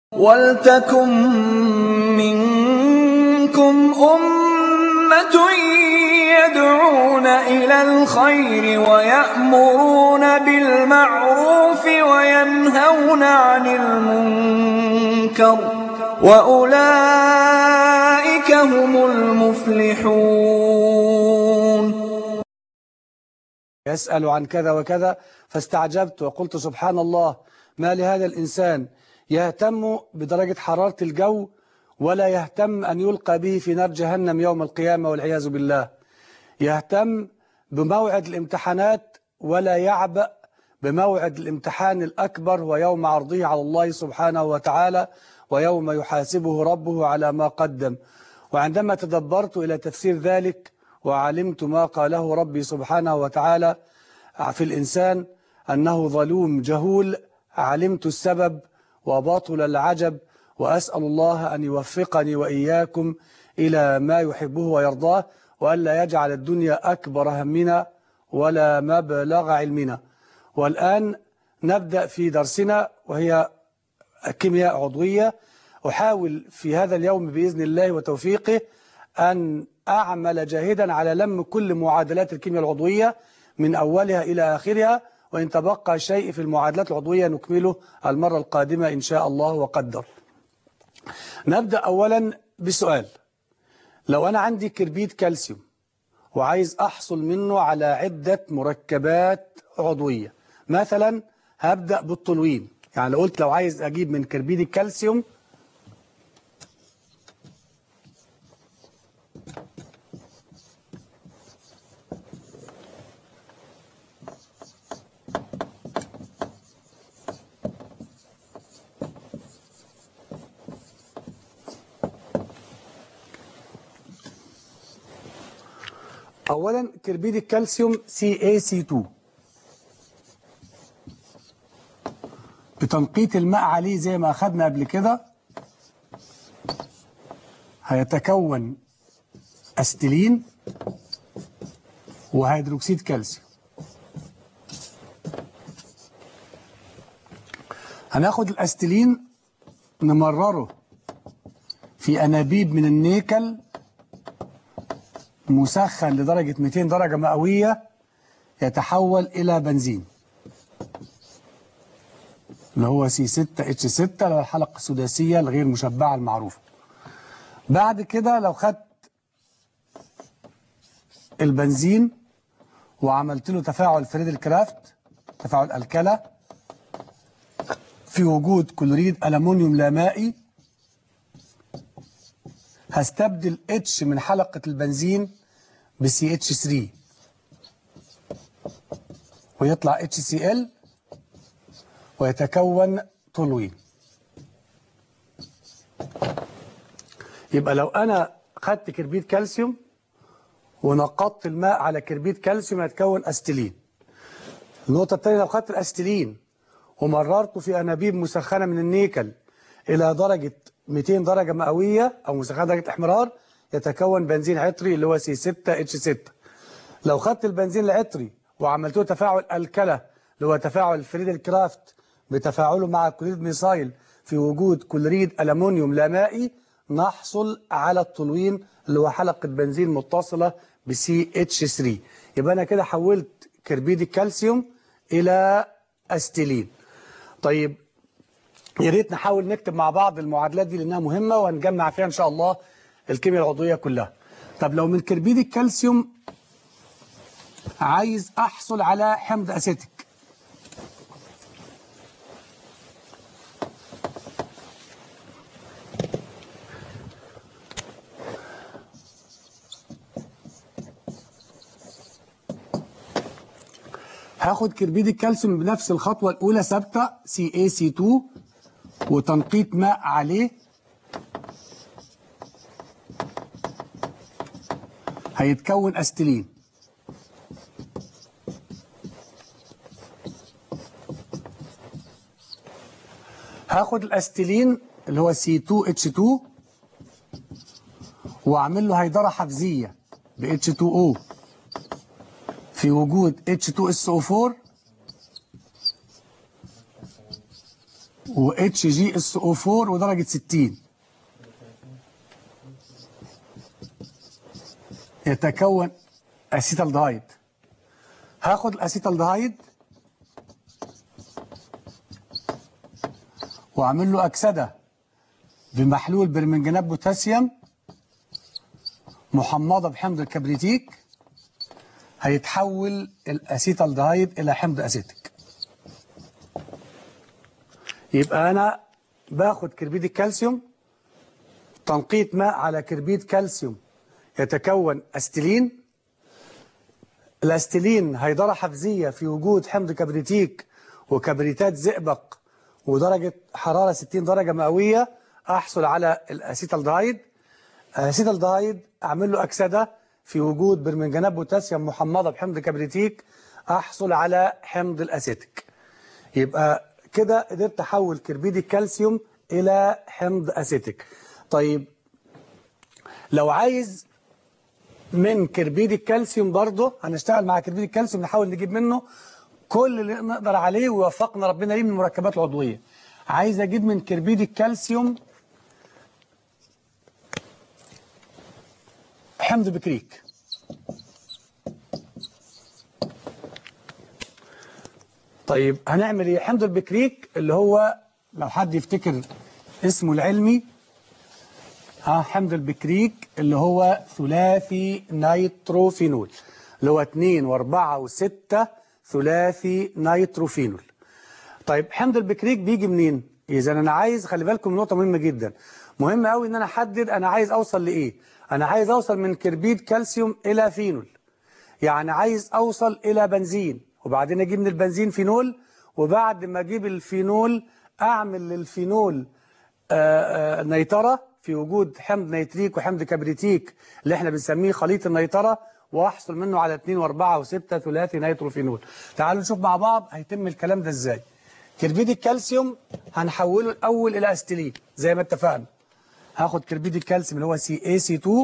وَلْتَكُن مِّنكُمْ أُمَّةٌ يَدْعُونَ إِلَى الْخَيْرِ وَيَأْمُرُونَ بِالْمَعْرُوفِ وَيَنْهَوْنَ عَنِ الْمُنكَرِ ۚ وَأُولَٰئِكَ هُمُ الْمُفْلِحُونَ يسأل عن كذا وكذا فاستعجبت وقلت سبحان الله ما لهذا الإنسان يهتم بدرجة حرارة الجو ولا يهتم أن يلقى به في نار جهنم يوم القيامة والعياذ بالله يهتم بموعد الامتحانات ولا يعبأ بموعد الامتحان الأكبر ويوم عرضه على الله سبحانه وتعالى ويوم يحاسبه ربه على ما قدم وعندما تدبرت إلى تفسير ذلك وعلمت ما قاله ربي سبحانه وتعالى في الإنسان أنه ظلوم جهول علمت السبب وبطل العجب وأسأل الله أن يوفقني وإياكم إلى ما يحبه ويرضاه وألا يجعل الدنيا أكبر همنا ولا مبلغ علمنا والآن نبدأ في درسنا وهي كيمياء عضوية أحاول في هذا اليوم بإذن الله وتوفيقه أن أعمل جاهدا على لم كل معادلات الكيمياء العضوية من أولها إلى آخرها وإن تبقى شيء في المعادلات العضوية نكمله المرة القادمة إن شاء الله وقدر نبدأ أولا بسؤال لو أنا عندي كربيد كالسيوم وعايز أحصل منه على عدة مركبات عضوية مثلا هبدأ بالطلوين يعني لو قلت لو عايز أجيب من كربيد الكالسيوم أولا كربيد الكالسيوم CaC2 بتنقيط الماء عليه زي ما أخذنا قبل كده هيتكون أستلين وهيدروكسيد كالسيوم هناخد الأستلين نمرره في أنابيب من النيكل مسخن لدرجة 200 درجة مئوية يتحول إلى بنزين اللي هو سي 6 اتش 6 اللي هو الحلقة السداسية الغير مشبعة المعروفة بعد كده لو خدت البنزين وعملت له تفاعل فريد الكرافت تفاعل الكلى في وجود كلوريد ألمونيوم لا مائي هستبدل اتش من حلقة البنزين بسي اتش 3 ويطلع اتش سي ال ويتكون طلوين يبقى لو انا خدت كربيد كالسيوم ونقطت الماء على كربيد كالسيوم هيتكون استلين النقطة الثانية لو خدت الاستلين ومررته في انابيب مسخنة من النيكل الى درجة 200 درجة مئوية أو مسخنة درجة الاحمرار يتكون بنزين عطري اللي هو سي 6 اتش 6 لو خدت البنزين العطري وعملت له تفاعل الكلى اللي هو تفاعل فريد الكرافت بتفاعله مع كلوريد ميثايل في وجود كلوريد ألمونيوم لا مائي نحصل على التولوين اللي هو حلقة بنزين متصلة بسي اتش 3 يبقى أنا كده حولت كربيد الكالسيوم إلى أستيلين طيب يا ريت نحاول نكتب مع بعض المعادلات دي لانها مهمه وهنجمع فيها ان شاء الله الكيمياء العضويه كلها. طب لو من كربيد الكالسيوم عايز احصل على حمض اسيتيك. هاخد كربيد الكالسيوم بنفس الخطوه الاولى ثابته CaC2 وتنقيط ماء عليه هيتكون استلين هاخد الاستلين اللي هو C2H2 واعمل له هيدرة حفزية ب H2O في وجود H2SO4 و اتش جي اس او 4 ودرجة 60 يتكون اسيتالدهايد هاخد الاسيتالدهايد واعمل له اكسده بمحلول برمنجانات بوتاسيوم محمضه بحمض الكبريتيك هيتحول الاسيتالدهايد الى حمض اسيتيك يبقى انا باخد كربيد الكالسيوم تنقيط ماء على كربيد كالسيوم يتكون استيلين الاستيلين هيدرة حفزية في وجود حمض كبريتيك وكبريتات زئبق ودرجة حرارة 60 درجة مئوية أحصل على الأسيتالدهايد الأسيتالدهايد أعمل له أكسدة في وجود برمنجانات بوتاسيوم محمضة بحمض كبريتيك أحصل على حمض الأسيتيك يبقى كده قدرت أحول كربيد الكالسيوم إلى حمض أسيتيك طيب لو عايز من كربيد الكالسيوم برضه هنشتغل مع كربيد الكالسيوم نحاول نجيب منه كل اللي نقدر عليه ويوفقنا ربنا ليه من المركبات العضوية عايز اجيب من كربيد الكالسيوم حمض بكريك طيب هنعمل ايه حمض البكريك اللي هو لو حد يفتكر اسمه العلمي ها حمض البكريك اللي هو ثلاثي نيتروفينول اللي هو 2 و4 و6 ثلاثي نيتروفينول طيب حمض البكريك بيجي منين اذا انا عايز خلي بالكم نقطه مهمه جدا مهم قوي ان انا احدد انا عايز اوصل لايه انا عايز اوصل من كربيد كالسيوم الى فينول يعني عايز اوصل الى بنزين وبعدين اجيب من البنزين فينول وبعد ما اجيب الفينول اعمل للفينول آآ آآ نيتره في وجود حمض نيتريك وحمض كبريتيك اللي احنا بنسميه خليط النيتره واحصل منه على 2 و4 و6 ثلاثي نيتروفينول تعالوا نشوف مع بعض هيتم الكلام ده ازاي كربيد الكالسيوم هنحوله الاول الى استيلين زي ما اتفقنا هاخد كربيد الكالسيوم اللي هو سي اي سي 2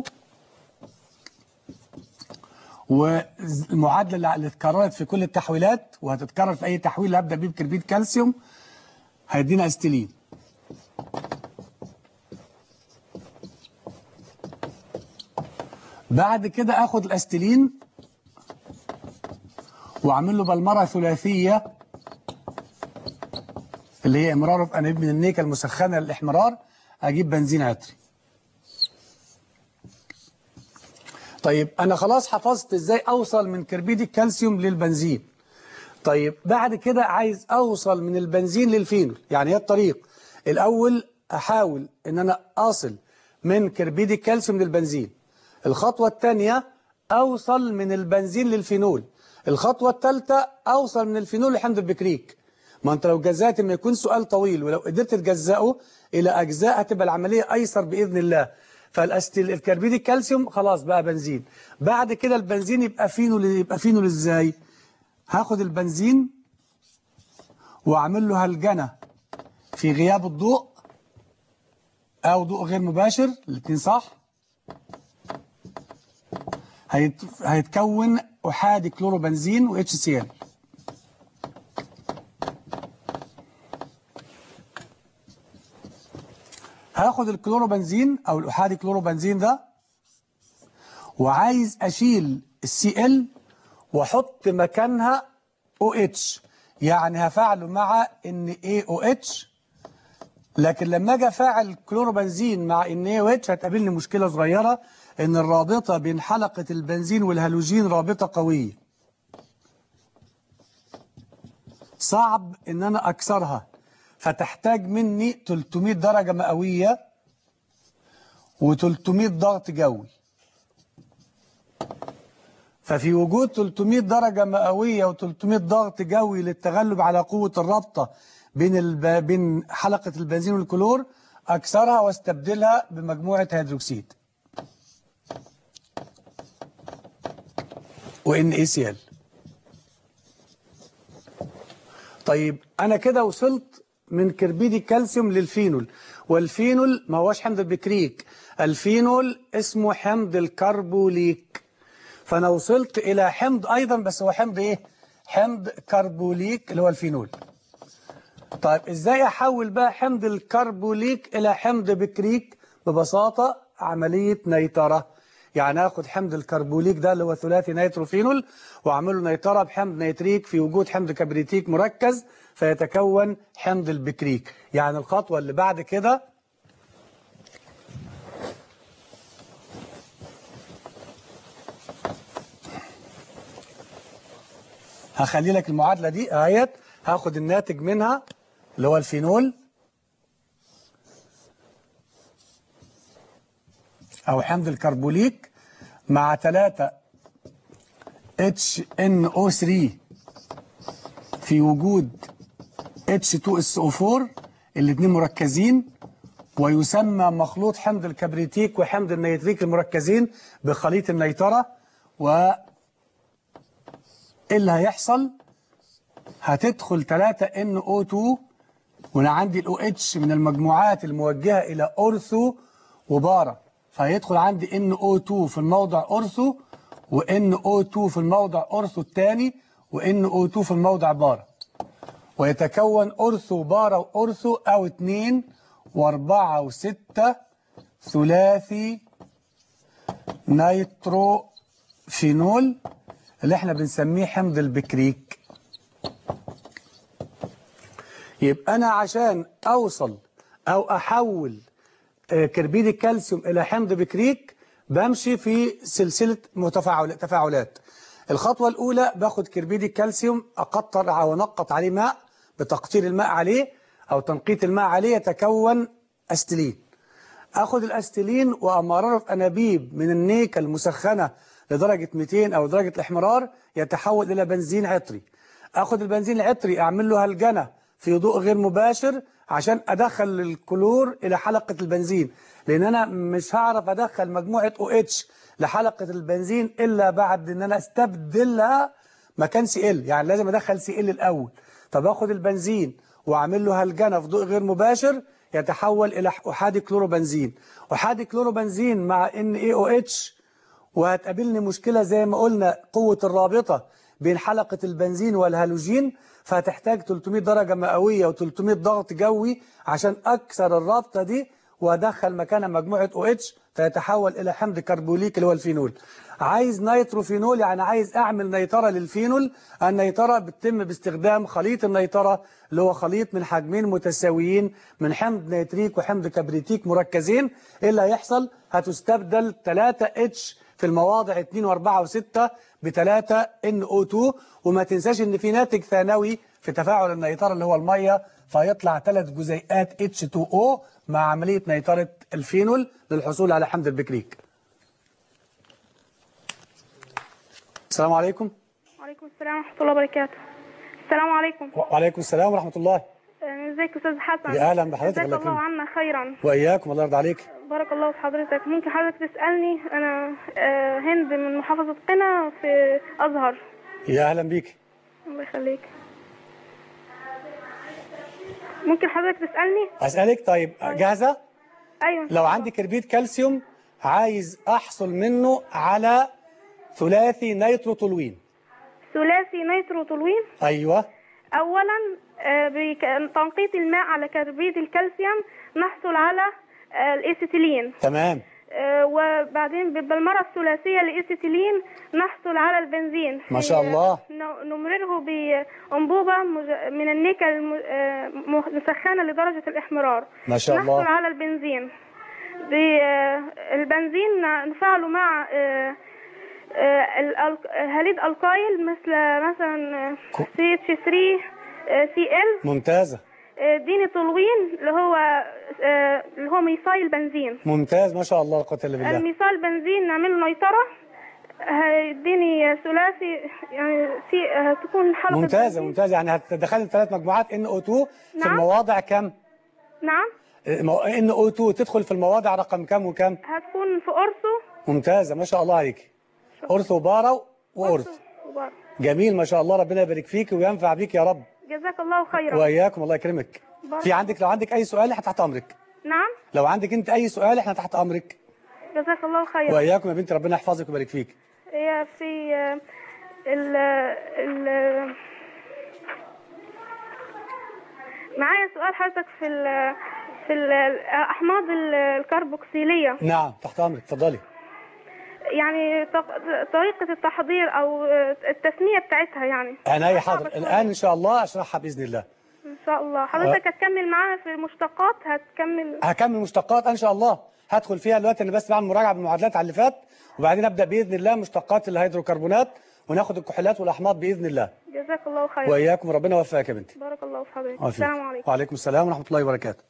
والمعادله اللي اتكررت في كل التحويلات وهتتكرر في اي تحويل هبدا بيه بكربيد كالسيوم هيدينا استيلين بعد كده اخد الاستيلين واعمل له بلمره ثلاثيه اللي هي امرار في انابيب من النيكل المسخنه للاحمرار اجيب بنزين عطري طيب انا خلاص حفظت ازاي اوصل من كربيد الكالسيوم للبنزين طيب بعد كده عايز اوصل من البنزين للفينول يعني هي الطريق الاول احاول ان انا اصل من كربيد الكالسيوم للبنزين الخطوة الثانية أوصل من البنزين للفينول الخطوة الثالثة أوصل من الفينول لحمض البكريك ما أنت لو جزأت ما يكون سؤال طويل ولو قدرت تجزأه إلى أجزاء هتبقى العملية أيسر بإذن الله فالأستيل الكربيد الكالسيوم خلاص بقى بنزين بعد كده البنزين يبقى فينول يبقى فينول إزاي هاخد البنزين وأعمل له هلجنة في غياب الضوء أو ضوء غير مباشر الاثنين صح هيت... هيتكون أحادي كلوروبنزين و HCl هاخد الكلوروبنزين أو الأحادي كلوروبنزين ده وعايز أشيل السي ال وأحط مكانها OH يعني هفعله مع ان AOH لكن لما اجي افعل كلوروبنزين مع ان AOH هتقابلني مشكلة صغيرة ان الرابطة بين حلقة البنزين والهالوجين رابطة قوية صعب ان انا اكسرها فتحتاج مني 300 درجة مئوية و300 ضغط جوي ففي وجود 300 درجة مئوية و300 ضغط جوي للتغلب على قوة الرابطة بين الب... بين حلقة البنزين والكلور أكسرها واستبدلها بمجموعة هيدروكسيد وإن اي سي ال طيب أنا كده وصلت من كربيد الكالسيوم للفينول والفينول ما هوش حمض البكريك الفينول اسمه حمض الكربوليك فأنا وصلت إلى حمض أيضا بس هو حمض إيه؟ حمض كربوليك اللي هو الفينول طيب ازاي احول بقى حمض الكربوليك الى حمض بكريك ببساطة عملية نيترة يعني اخد حمض الكربوليك ده اللي هو ثلاثي نيتروفينول واعمله نيترة بحمض نيتريك في وجود حمض كبريتيك مركز فيتكون حمض البكريك يعني الخطوة اللي بعد كده هخلي لك المعادلة دي اهيت هاخد الناتج منها اللي هو الفينول او حمض الكربوليك مع 3 HNO3 في وجود H2SO4 الاثنين مركزين ويسمى مخلوط حمض الكبريتيك وحمض النيتريك المركزين بخليط النيترة و إيه اللي هيحصل هتدخل 3 NO2 وانا عندي ال OH من المجموعات الموجهة إلى أورثو وبارا فهيدخل عندي NO2 في الموضع أورثو و NO2 في الموضع أورثو الثاني و NO2 في الموضع بارا ويتكون أورثو بارا وأورثو أو 2 و4 و6 ثلاثي نيتروفينول اللي احنا بنسميه حمض البكريك يبقى أنا عشان أوصل أو أحول آه، كربيد الكالسيوم إلى حمض بكريك بمشي في سلسلة متفاعل تفاعلات الخطوة الأولى باخد كربيد الكالسيوم أقطر أو أنقط عليه ماء بتقطير الماء عليه أو تنقيط الماء عليه يتكون أستلين أخد الأستلين وأمرره في أنابيب من النيكل المسخنة لدرجة 200 أو درجة الإحمرار يتحول إلى بنزين عطري أخد البنزين العطري أعمل له هلجنة في ضوء غير مباشر عشان أدخل الكلور إلى حلقة البنزين لأن أنا مش هعرف أدخل مجموعة OH لحلقة البنزين إلا بعد أن أنا استبدلها مكان سي ال يعني لازم أدخل سي ال الأول طب أخد البنزين وأعمل له هلجنة في ضوء غير مباشر يتحول إلى أحادي كلوروبنزين أحادي كلوروبنزين مع NaOH وهتقابلني مشكلة زي ما قلنا قوة الرابطة بين حلقة البنزين والهالوجين فهتحتاج 300 درجة مئوية و300 ضغط جوي عشان أكسر الرابطة دي وأدخل مكانها مجموعة OH فيتحول إلى حمض كربوليك اللي هو الفينول عايز نيتروفينول يعني عايز أعمل نيترة للفينول النيترة بتتم باستخدام خليط النيترة اللي هو خليط من حجمين متساويين من حمض نيتريك وحمض كبريتيك مركزين إيه اللي هيحصل هتستبدل 3 H في المواضع 2 و4 و6 ب 3 NO2 وما تنساش ان في ناتج ثانوي في تفاعل النيترة اللي هو المية فيطلع ثلاث جزيئات H2O مع عملية نيترة الفينول للحصول على حمض البكريك السلام عليكم وعليكم السلام ورحمة الله وبركاته السلام عليكم وعليكم السلام ورحمة الله آه، ازيك يا استاذ حسن يا أهلا بحضرتك، جزاك الله الله يكرمك. عنا خيرا وإياكم الله يرضى عليك بارك الله في حضرتك ممكن حضرتك تسألني انا آه، هند من محافظة قنا في ازهر يا أهلا بيك الله يخليك ممكن حضرتك تسألني أسألك طيب جاهزة ايوه لو عندي كربيد كالسيوم عايز أحصل منه على ثلاثي نيتروتولوين ثلاثي نيتروتولوين أيوة اولا آه، بتنقيط الماء على كربيد الكالسيوم نحصل على آه، الاسيتيلين تمام آه، وبعدين بالمرة الثلاثية لإيستيلين نحصل على البنزين ما شاء في- الله. ن- نمرره بأنبوبة مج- من النيكل الم- آه، م- مسخنة لدرجة الإحمرار ما شاء الله. نحصل على البنزين ب- آه، البنزين نفعله مع آه، آه، الألك- هاليد القايل مثل مثلا كو- سي اتش 3 سي ال ممتازة ديني تولوين اللي هو آه، اللي هو ميثايل بنزين ممتاز ما شاء الله لا قوة إلا بالله المثال بنزين نعمله نيترة هيديني ثلاثي يعني سي هتكون حلقة ممتازة بنزين. ممتازة يعني هتدخلي ثلاث مجموعات NO2 في نعم. المواضع كم؟ نعم NO2 تدخل في المواضع رقم كم وكم؟ هتكون في أرسو ممتازة ما شاء الله عليك أرثو بارا وأرث وبار. جميل ما شاء الله ربنا يبارك فيك وينفع بيك يا رب جزاك الله خيرا وإياكم الله يكرمك بارك في عندك لو عندك أي سؤال احنا تحت أمرك نعم لو عندك أنت أي سؤال احنا تحت أمرك جزاك الله خيرا وإياكم يا بنتي ربنا يحفظك ويبارك فيك هي في آه، ال ال معايا سؤال حضرتك في ال في الأحماض الكربوكسيلية نعم تحت أمرك اتفضلي يعني طق- طريقة التحضير أو التسمية بتاعتها يعني أنا أي حاضر صعبة شوية. الآن إن شاء الله أشرحها بإذن الله إن شاء الله حضرتك هتكمل معانا في المشتقات هتكمل هكمل مشتقات ان شاء الله هدخل فيها دلوقتي انا بس بعمل مراجعه بالمعادلات على اللي فات وبعدين ابدا باذن الله مشتقات الهيدروكربونات وناخد الكحولات والاحماض باذن الله جزاك الله خير واياكم ربنا يوفقك يا بنتي بارك الله في حضرتك وفيك. السلام عليكم وعليكم السلام ورحمه الله وبركاته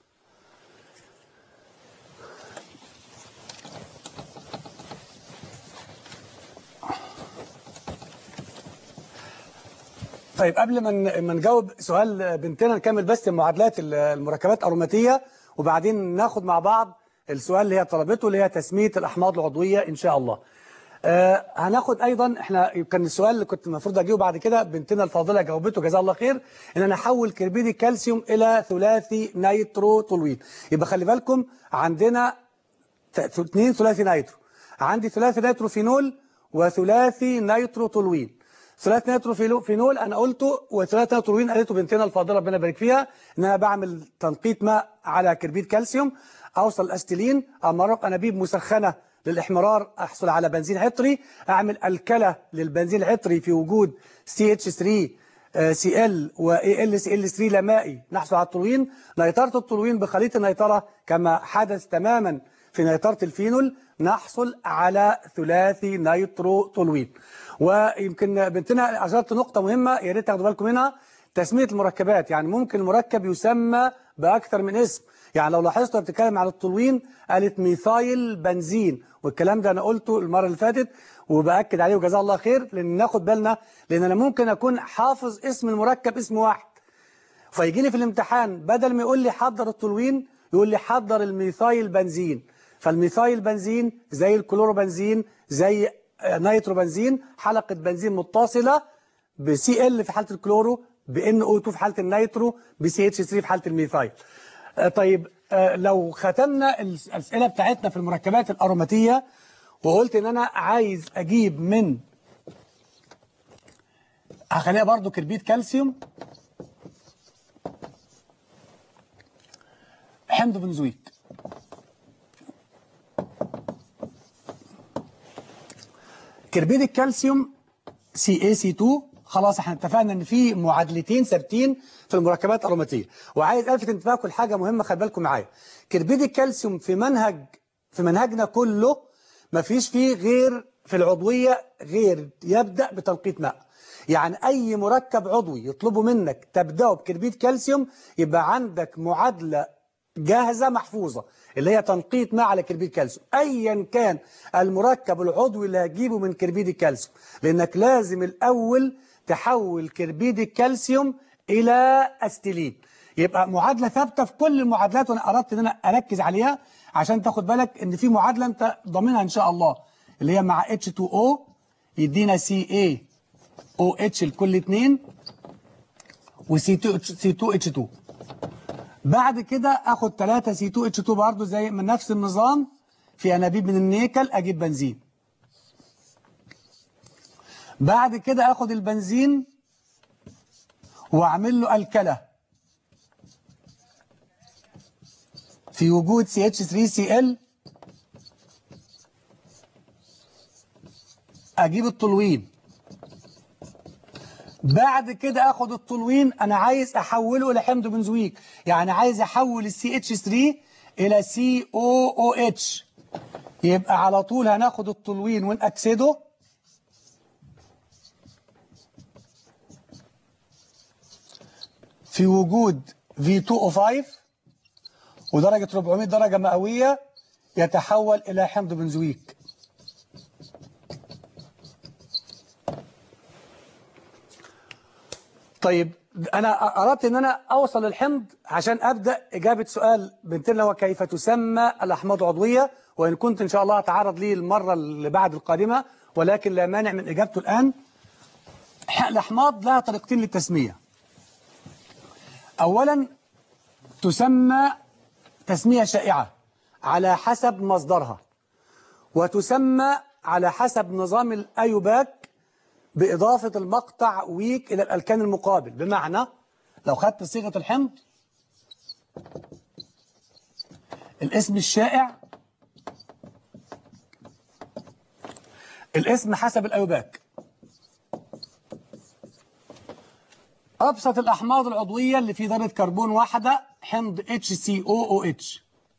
طيب قبل ما ن- ما نجاوب سؤال بنتنا نكمل بس المعادلات ال- المركبات الأروماتية وبعدين ناخد مع بعض السؤال اللي هي طلبته اللي هي تسمية الأحماض العضوية إن شاء الله آه هناخد أيضا إحنا كان السؤال اللي كنت المفروض أجيبه بعد كده بنتنا الفاضلة جاوبته جزاها الله خير إن أنا أحول كربيد الكالسيوم إلى ثلاثي نيترو تولوين يبقى خلي بالكم عندنا ت- ت- اثنين ثلاثي نيترو عندي ثلاثي نيترو فينول وثلاثي نيترو تولوين ثلاثي نيترو فينو- فينول انا قلته وثلاثي نيترو تولوين قالته بنتنا الفاضله ربنا يبارك فيها ان انا بعمل تنقيط ماء على كربيد كالسيوم اوصل الاستيلين امرق انابيب مسخنه للاحمرار احصل على بنزين عطري اعمل الكله للبنزين العطري في وجود CH3 سي ال واي ال سي ال 3 لا مائي نحصل على التولوين نيترة التولوين بخليط النيترة كما حدث تماما في نيترة الفينول نحصل على ثلاثي نيترو تولوين ويمكن بنتنا أشرت نقطة مهمة يا ريت تاخدوا بالكم منها تسمية المركبات يعني ممكن المركب يسمى بأكثر من اسم يعني لو لاحظتوا بتتكلم عن التولوين قالت ميثايل بنزين والكلام ده أنا قلته المرة اللي فاتت وبأكد عليه وجزاه الله خير لأن ناخد بالنا لأن أنا ممكن أكون حافظ اسم المركب اسم واحد فيجي لي في الامتحان بدل ما يقول لي حضر التولوين يقول لي حضر الميثايل بنزين فالميثايل بنزين زي الكلوروبنزين زي نيترو بنزين حلقة بنزين متصلة بسي ال في حالة الكلورو بان او 2 في حالة النيترو بسي اتش 3 في حالة الميثايل آه، طيب آه، لو ختمنا الس- الأسئلة بتاعتنا في المركبات الأروماتية وقلت ان انا عايز اجيب من هخليها برضو كربيد كالسيوم حمض بنزويك كربيد الكالسيوم سي اي سي 2 خلاص احنا اتفقنا ان في معادلتين ثابتين في المركبات الأروماتية وعايز الفت انتباهكم لحاجه مهمه خلي بالكم معايا كربيد الكالسيوم في منهج في منهجنا كله ما فيش فيه غير في العضويه غير يبدا بتنقيط ماء يعني اي مركب عضوي يطلبوا منك تبداه بكربيد كالسيوم يبقى عندك معادله جاهزة محفوظة اللي هي تنقيط ماء على كربيد كالسيوم ايا كان المركب العضوي اللي هتجيبه من كربيد الكالسيوم لانك لازم الاول تحول كربيد الكالسيوم الى استيلين يبقى معادلة ثابتة في كل المعادلات وانا اردت ان انا اركز عليها عشان تاخد بالك ان في معادلة انت ضامنها ان شاء الله اللي هي مع H2O يدينا CaOH لكل اتنين و C2H2 بعد كده اخد 3 سي 2 اتش 2 برضه زي من نفس النظام في انابيب من النيكل اجيب بنزين بعد كده اخد البنزين واعمل له الكله في وجود سي اتش 3 سي ال اجيب التولوين بعد كده اخد التولوين انا عايز احوله الى حمض بنزويك يعني عايز احول السي اتش 3 الى سي او او اتش يبقى على طول هناخد التولوين ونأكسده في وجود V2O5 ودرجة 400 درجة مئوية يتحول إلى حمض بنزويك طيب انا اردت ان انا اوصل للحمض عشان ابدا اجابه سؤال بنتنا هو كيف تسمى الاحماض العضويه وان كنت ان شاء الله اتعرض ليه المره اللي بعد القادمه ولكن لا مانع من اجابته الان الاحماض لها طريقتين للتسميه اولا تسمى تسميه شائعه على حسب مصدرها وتسمى على حسب نظام الايوباك بإضافة المقطع ويك إلى الألكان المقابل بمعنى لو خدت صيغة الحمض الاسم الشائع الاسم حسب الأيوباك أبسط الأحماض العضوية اللي في ذرة كربون واحدة حمض HCOOH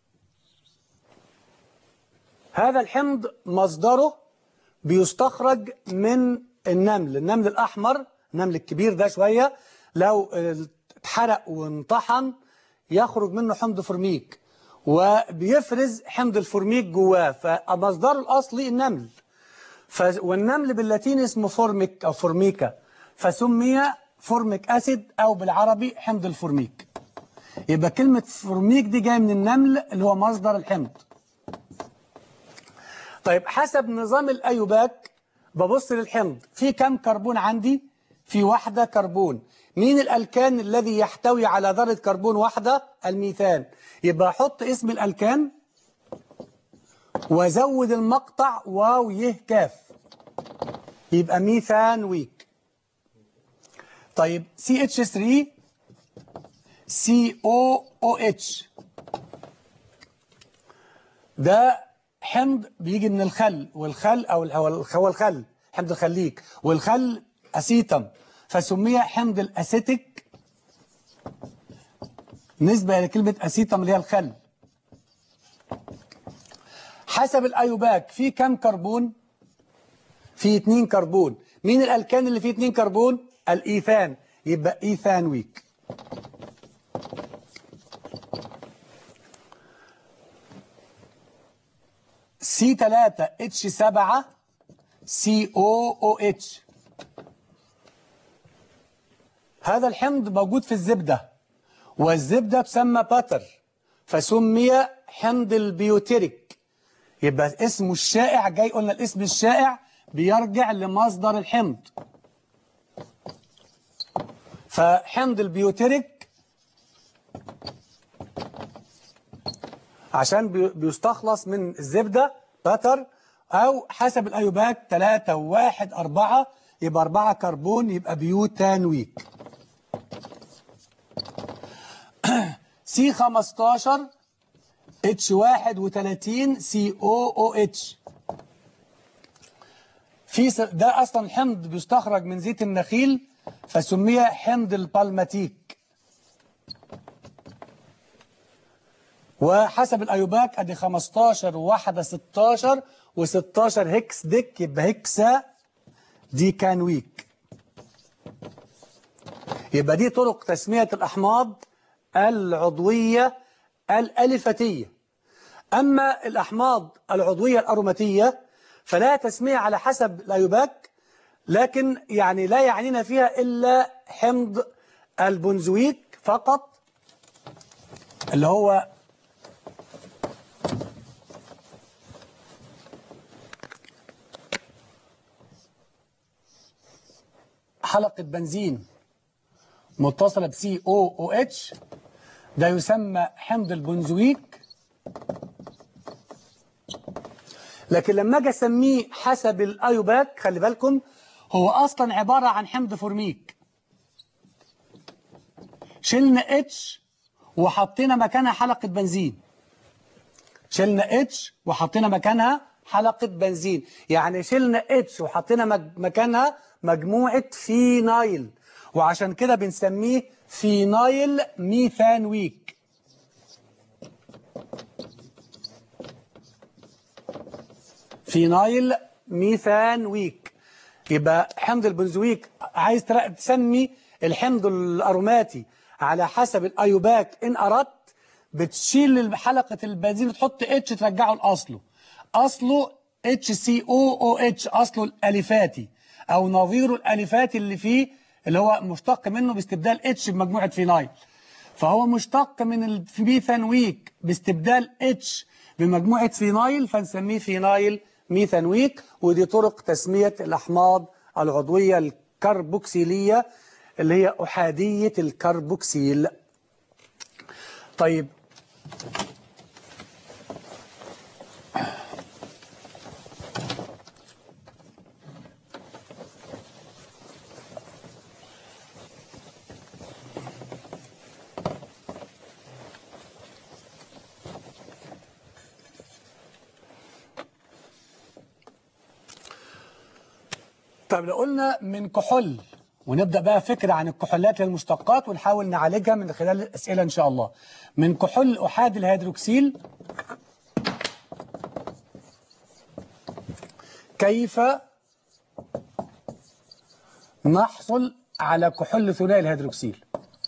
هذا الحمض مصدره بيستخرج من النمل النمل الأحمر النمل الكبير ده شوية لو اتحرق وانطحن يخرج منه حمض فورميك وبيفرز حمض الفورميك جواه فمصدره الأصلي النمل ف... والنمل باللاتيني اسمه فورميك أو فورميكا فسمي فورميك أسيد أو بالعربي حمض الفورميك يبقى كلمة فورميك دي جاية من النمل اللي هو مصدر الحمض طيب حسب نظام الأيوباك ببص للحمض في كم كربون عندي في واحدة كربون مين الألكان الذي يحتوي على ذرة كربون واحدة الميثان يبقى أحط اسم الألكان وزود المقطع واو يه كاف يبقى ميثان ويك طيب CH3 COOH ده حمض بيجي من الخل والخل أو هو الخل حمض الخليك والخل أسيتم فسمي حمض الأسيتيك نسبة إلى كلمة أسيتم اللي هي الخل حسب الأيوباك في كم كربون في اتنين كربون مين الألكان اللي فيه اتنين كربون الإيثان يبقى إيثان ويك سي 3 اتش 7 سي او او اتش هذا الحمض موجود في الزبدة والزبدة تسمى باتر فسمي حمض البيوتيريك يبقى اسمه الشائع جاي قلنا الاسم الشائع بيرجع لمصدر الحمض فحمض البيوتيريك عشان بيستخلص من الزبدة باتر أو حسب الأيوباك 3 1 4 يبقى 4 كربون يبقى بيوتانويك سي 15 اتش 31 سي او او اتش في ده اصلا حمض بيستخرج من زيت النخيل فسمي حمض البالماتيك وحسب الايوباك ادي 15 وواحده 16 و16 هكس ديك يبقى هكسا دي كان ويك يبقى دي طرق تسميه الاحماض العضويه الالفتيه اما الاحماض العضويه الاروماتيه فلا تسميه على حسب الايوباك لكن يعني لا يعنينا فيها الا حمض البنزويك فقط اللي هو حلقة بنزين متصلة بسي او او اتش ده يسمى حمض البنزويك لكن لما اجي اسميه حسب الايوباك خلي بالكم هو اصلا عبارة عن حمض فورميك شلنا اتش وحطينا مكانها حلقة بنزين شلنا اتش وحطينا مكانها حلقة بنزين يعني شلنا اتش وحطينا مكانها مجموعة فينايل وعشان كده بنسميه فينايل ميثانويك فينايل ميثانويك يبقى حمض البنزويك عايز تسمي الحمض الأروماتي على حسب الأيوباك إن أردت بتشيل حلقة البنزين وتحط اتش ترجعه لأصله أصله اتش سي او او اتش أصله الألفاتي أو نظيره الألفاتي اللي فيه اللي هو مشتق منه باستبدال اتش بمجموعة فينايل فهو مشتق من الميثانويك باستبدال اتش بمجموعة فينايل فنسميه فينايل ميثانويك ودي طرق تسمية الأحماض العضوية الكربوكسيلية اللي هي أحادية الكربوكسيل طيب طب لو قلنا من كحول ونبدأ بقى فكرة عن الكحولات المشتقات ونحاول نعالجها من خلال الأسئلة إن شاء الله من كحول أحاد الهيدروكسيل كيف نحصل على كحول ثنائي الهيدروكسيل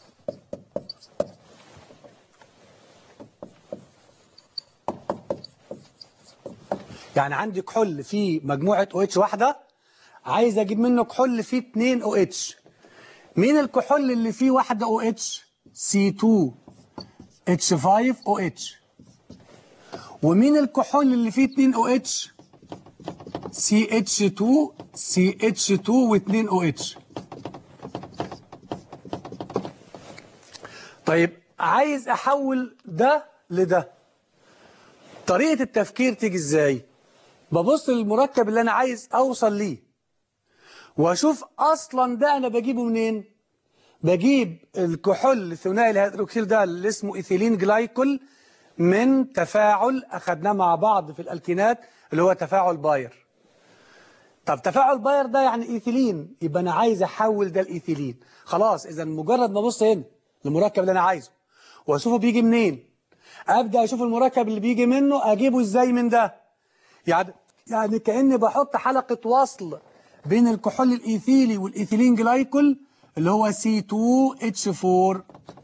يعني عندي كحول فيه مجموعة OH واحدة عايز اجيب منه كحول فيه 2 OH مين الكحول اللي فيه واحدة OH C2 H5 OH ومين الكحول اللي فيه 2 OH CH2 CH2 و2 OH طيب عايز احول ده لده طريقة التفكير تيجي ازاي ببص للمركب اللي انا عايز اوصل ليه واشوف اصلا ده انا بجيبه منين بجيب الكحول ثنائي الهيدروكسيل ده اللي اسمه ايثيلين جلايكول من تفاعل اخدناه مع بعض في الالكينات اللي هو تفاعل باير طب تفاعل باير ده يعني ايثيلين يبقى انا عايز احول ده لايثيلين خلاص اذا مجرد ما ابص هنا المركب اللي انا عايزه واشوفه بيجي منين ابدا اشوف المركب اللي بيجي منه اجيبه ازاي من ده يعني يعني كاني بحط حلقه وصل بين الكحول الايثيلي والايثيلين جلايكول اللي هو C2H4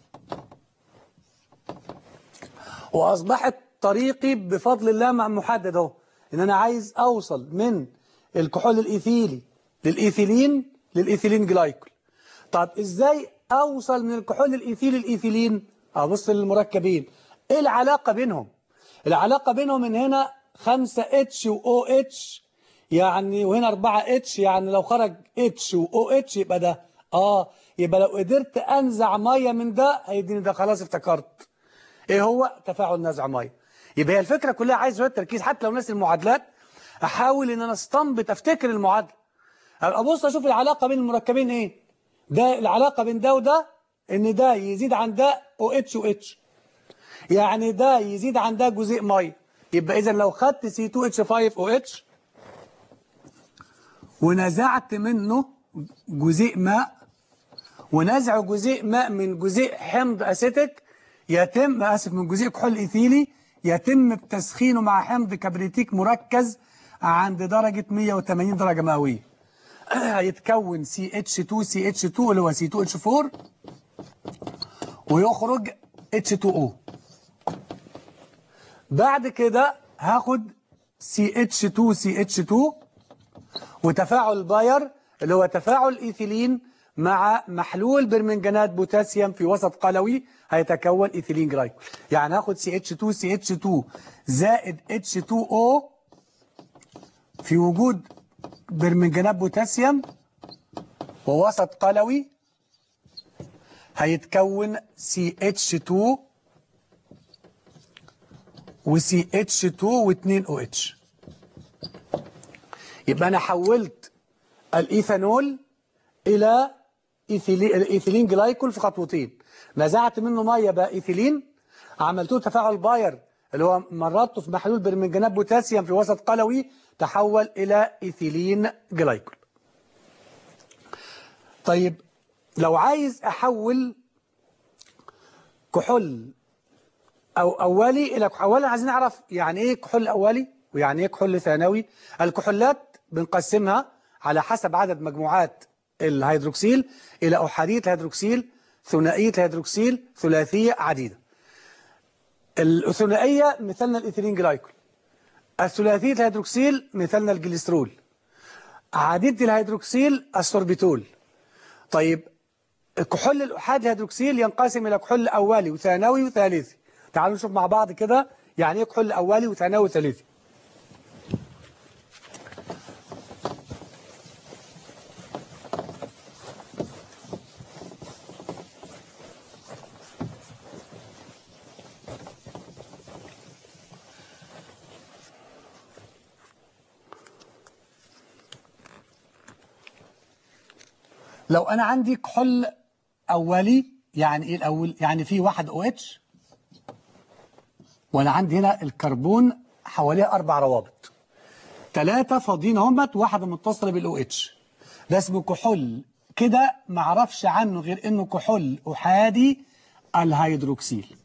واصبحت طريقي بفضل الله مع محدد اهو ان انا عايز اوصل من الكحول الايثيلي للايثيلين للايثيلين جلايكول طب ازاي اوصل من الكحول الايثيلي للايثيلين ابص للمركبين ايه العلاقه بينهم العلاقه بينهم من هنا 5 اتش و اتش يعني وهنا 4 اتش يعني لو خرج اتش و اتش يبقى ده اه يبقى لو قدرت انزع ميه من ده هيديني ده خلاص افتكرت ايه هو تفاعل نزع ميه يبقى هي الفكره كلها عايز شويه تركيز حتى لو ناس المعادلات احاول ان انا استنبط افتكر المعادله ابقى ابص اشوف العلاقه بين المركبين ايه ده العلاقه بين ده وده ان ده يزيد عن ده او اتش و اتش يعني ده يزيد عن ده جزيء ميه يبقى اذا لو خدت C2H5OH ونزعت منه جزيء ماء ونزع جزيء ماء من جزيء حمض اسيتيك يتم اسف من جزيء كحول ايثيلي يتم تسخينه مع حمض كبريتيك مركز عند درجة 180 درجة مئوية هيتكون CH2 CH2 اللي هو C2H4 ويخرج H2O بعد كده هاخد CH2 CH2 وتفاعل باير اللي هو تفاعل ايثيلين مع محلول برمنجانات بوتاسيوم في وسط قلوي هيتكون ايثيلين جلايكول يعني هاخد CH2 CH2 زائد H2O في وجود برمنجانات بوتاسيوم ووسط قلوي هيتكون CH2 وسي اتش 2 و2 او اتش يبقى انا حولت الايثانول الى إيثيلي- الايثيلين جلايكول في خطوتين نزعت منه ميه بقى ايثيلين عملته تفاعل باير اللي هو مررته في محلول برمنجانات بوتاسيوم في وسط قلوي تحول الى ايثيلين جلايكول طيب لو عايز احول كحول أو أولي إلى أولا عايزين نعرف يعني إيه كحول أولي ويعني إيه كحول ثانوي الكحولات بنقسمها على حسب عدد مجموعات الهيدروكسيل إلى أحادية الهيدروكسيل ثنائية الهيدروكسيل ثلاثية عديدة الثنائية مثلنا الإيثيلين جلايكول الثلاثية الهيدروكسيل مثلنا الجليسترول عديدة الهيدروكسيل السوربيتول طيب كحول الأحاد الهيدروكسيل ينقسم إلى كحول أولي وثانوي وثالثي تعالوا نشوف مع بعض كده يعني ايه كحول أولي وثانوي وثالثي لو أنا عندي كحول أولي يعني إيه الأول؟ يعني في واحد OH وأنا عندي هنا الكربون حواليه أربع روابط ثلاثة فاضيين همت واحدة متصلة بالأو اتش ده اسمه كحول كده معرفش عنه غير انه كحول احادي الهيدروكسيل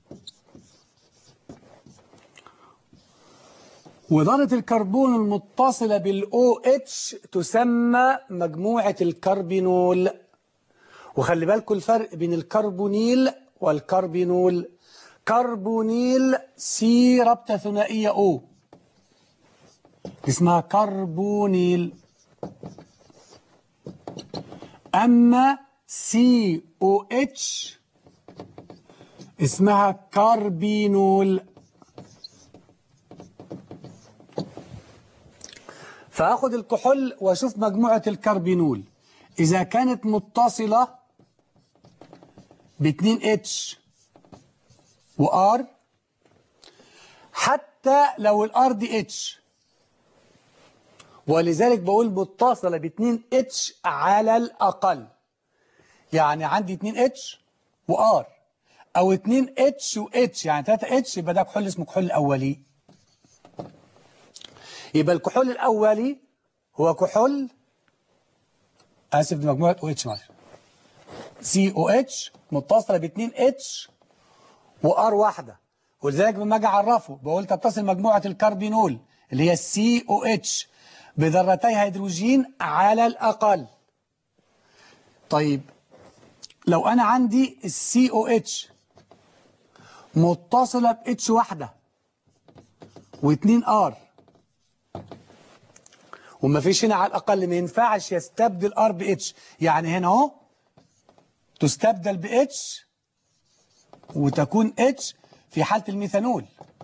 وذرة الكربون المتصلة بالأو اتش تسمى مجموعة الكربينول وخلي بالكم الفرق بين الكربونيل والكربينول كربونيل سي رابطة ثنائية أو اسمها كربونيل أما سي او اتش اسمها كاربينول فاخد الكحول واشوف مجموعة الكربينول اذا كانت متصلة ب 2 اتش وار حتى لو الار دي اتش ولذلك بقول متصلة ب 2 اتش على الاقل يعني عندي 2 اتش وار او 2 اتش واتش يعني 3 اتش يبقى ده كحول اسمه كحول اولي يبقى الكحول الاولي هو كحول اسف دي مجموعه او اتش معلش سي او اتش متصله ب 2 اتش وار واحده ولذلك لما اجي اعرفه بقول تتصل مجموعه الكربينول اللي هي السي او اتش بذرتي هيدروجين على الاقل طيب لو انا عندي السي او اتش متصله ب اتش واحده و2 ار وما فيش هنا على الاقل ما ينفعش يستبدل ار ب اتش يعني هنا اهو تستبدل ب اتش وتكون اتش في حاله الميثانول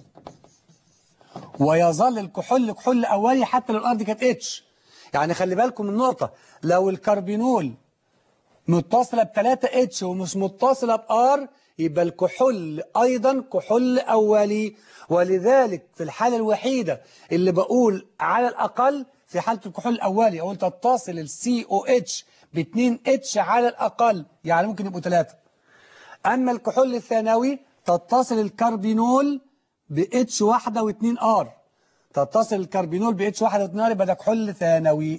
ويظل الكحول كحول اولي حتى لو الار دي كانت اتش يعني خلي بالكم من نقطه لو الكربينول متصله ب 3 اتش ومش متصله بار يبقى الكحول ايضا كحول اولي ولذلك في الحاله الوحيده اللي بقول على الاقل في حاله الكحول الاولي اقول تتصل السي او اتش ب 2 اتش على الاقل يعني ممكن يبقوا 3 اما الكحول الثانوي تتصل الكربينول ب اتش واحده و2 ار تتصل الكربينول ب اتش واحده و2 ار يبقى ده كحول ثانوي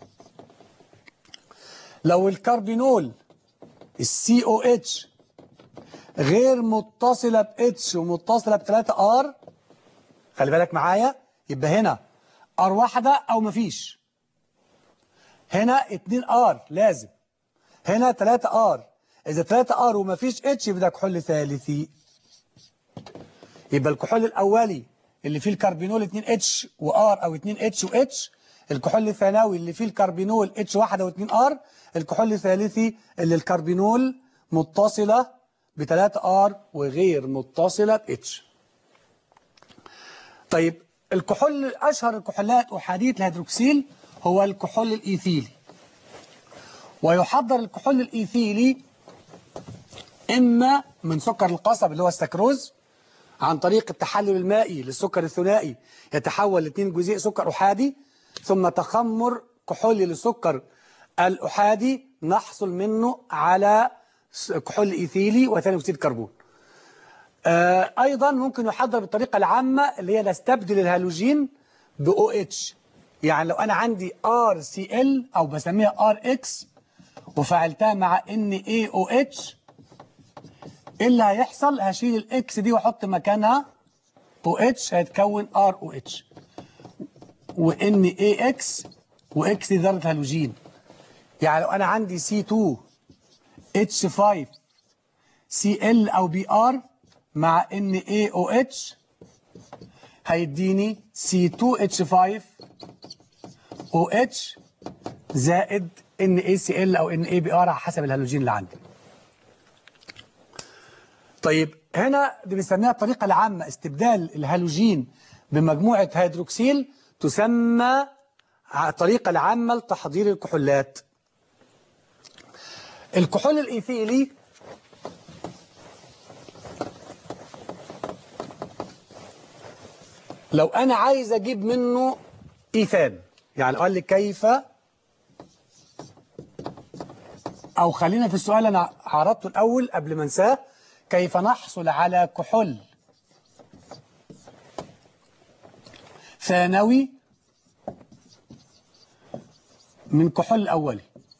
لو الكربينول السي او اتش غير متصلة ب اتش ومتصلة ب 3 ار خلي بالك معايا يبقى هنا ار واحدة او مفيش هنا 2 ار لازم هنا 3 ار اذا 3 ار ومفيش اتش يبقى ده كحول ثالثي يبقى الكحول الاولي اللي فيه الكربينول 2 اتش وار او 2 اتش واتش الكحول الثانوي اللي فيه الكربينول اتش واحدة و2 ار الكحول الثالثي اللي الكربينول متصلة ب 3 ار وغير متصلة ب اتش طيب الكحول اشهر الكحولات احاديه الهيدروكسيل هو الكحول الايثيلي ويحضر الكحول الايثيلي اما من سكر القصب اللي هو السكروز عن طريق التحلل المائي للسكر الثنائي يتحول لاثنين جزيء سكر احادي ثم تخمر كحولي للسكر الاحادي نحصل منه على كحول ايثيلي وثاني اكسيد الكربون آه ايضا ممكن يحضر بالطريقه العامه اللي هي نستبدل الهالوجين ب او اتش يعني لو انا عندي ار سي ال او بسميها ار اكس وفعلتها مع ان اي او اتش ايه اللي هيحصل هشيل الاكس دي واحط مكانها او اتش هيتكون ار او اتش وان اي اكس واكس دي ذره هالوجين يعني لو انا عندي سي 2 اتش 5 سي ال او بي ار مع ان اي او اتش هيديني سي 2 اتش 5 او اتش زائد ان اي سي ال او ان اي بي ار على حسب الهالوجين اللي عندي طيب هنا دي بنسميها الطريقه العامه استبدال الهالوجين بمجموعه هيدروكسيل تسمى الطريقه العامه لتحضير الكحولات الكحول الايثيلي لو انا عايز اجيب منه ايثان يعني قال لي كيف او خلينا في السؤال انا عرضته الاول قبل ما انساه كيف نحصل على كحول ثانوي من كحول اولي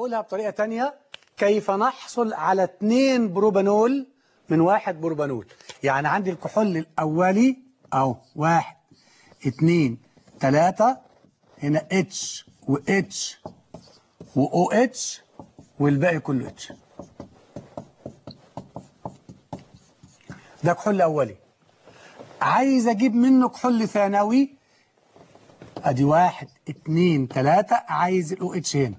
أقولها بطريقة تانية كيف نحصل على 2 بروبانول من واحد بروبانول يعني عندي الكحول الأولي أهو واحد اتنين تلاتة هنا اتش و اتش و او اتش والباقي كله اتش ده كحول أولي عايز أجيب منه كحول ثانوي أدي واحد اتنين تلاتة عايز الأو اتش هنا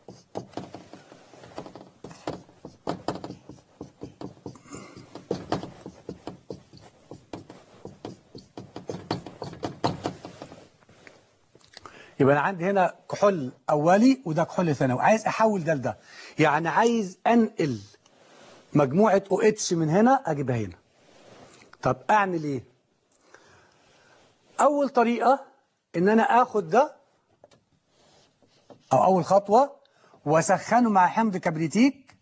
يبقى انا عندي هنا كحول اولي وده كحول ثانوي عايز احول ده لده يعني عايز انقل مجموعه او اتش من هنا اجيبها هنا طب اعمل ايه اول طريقه ان انا اخد ده او اول خطوه واسخنه مع حمض كبريتيك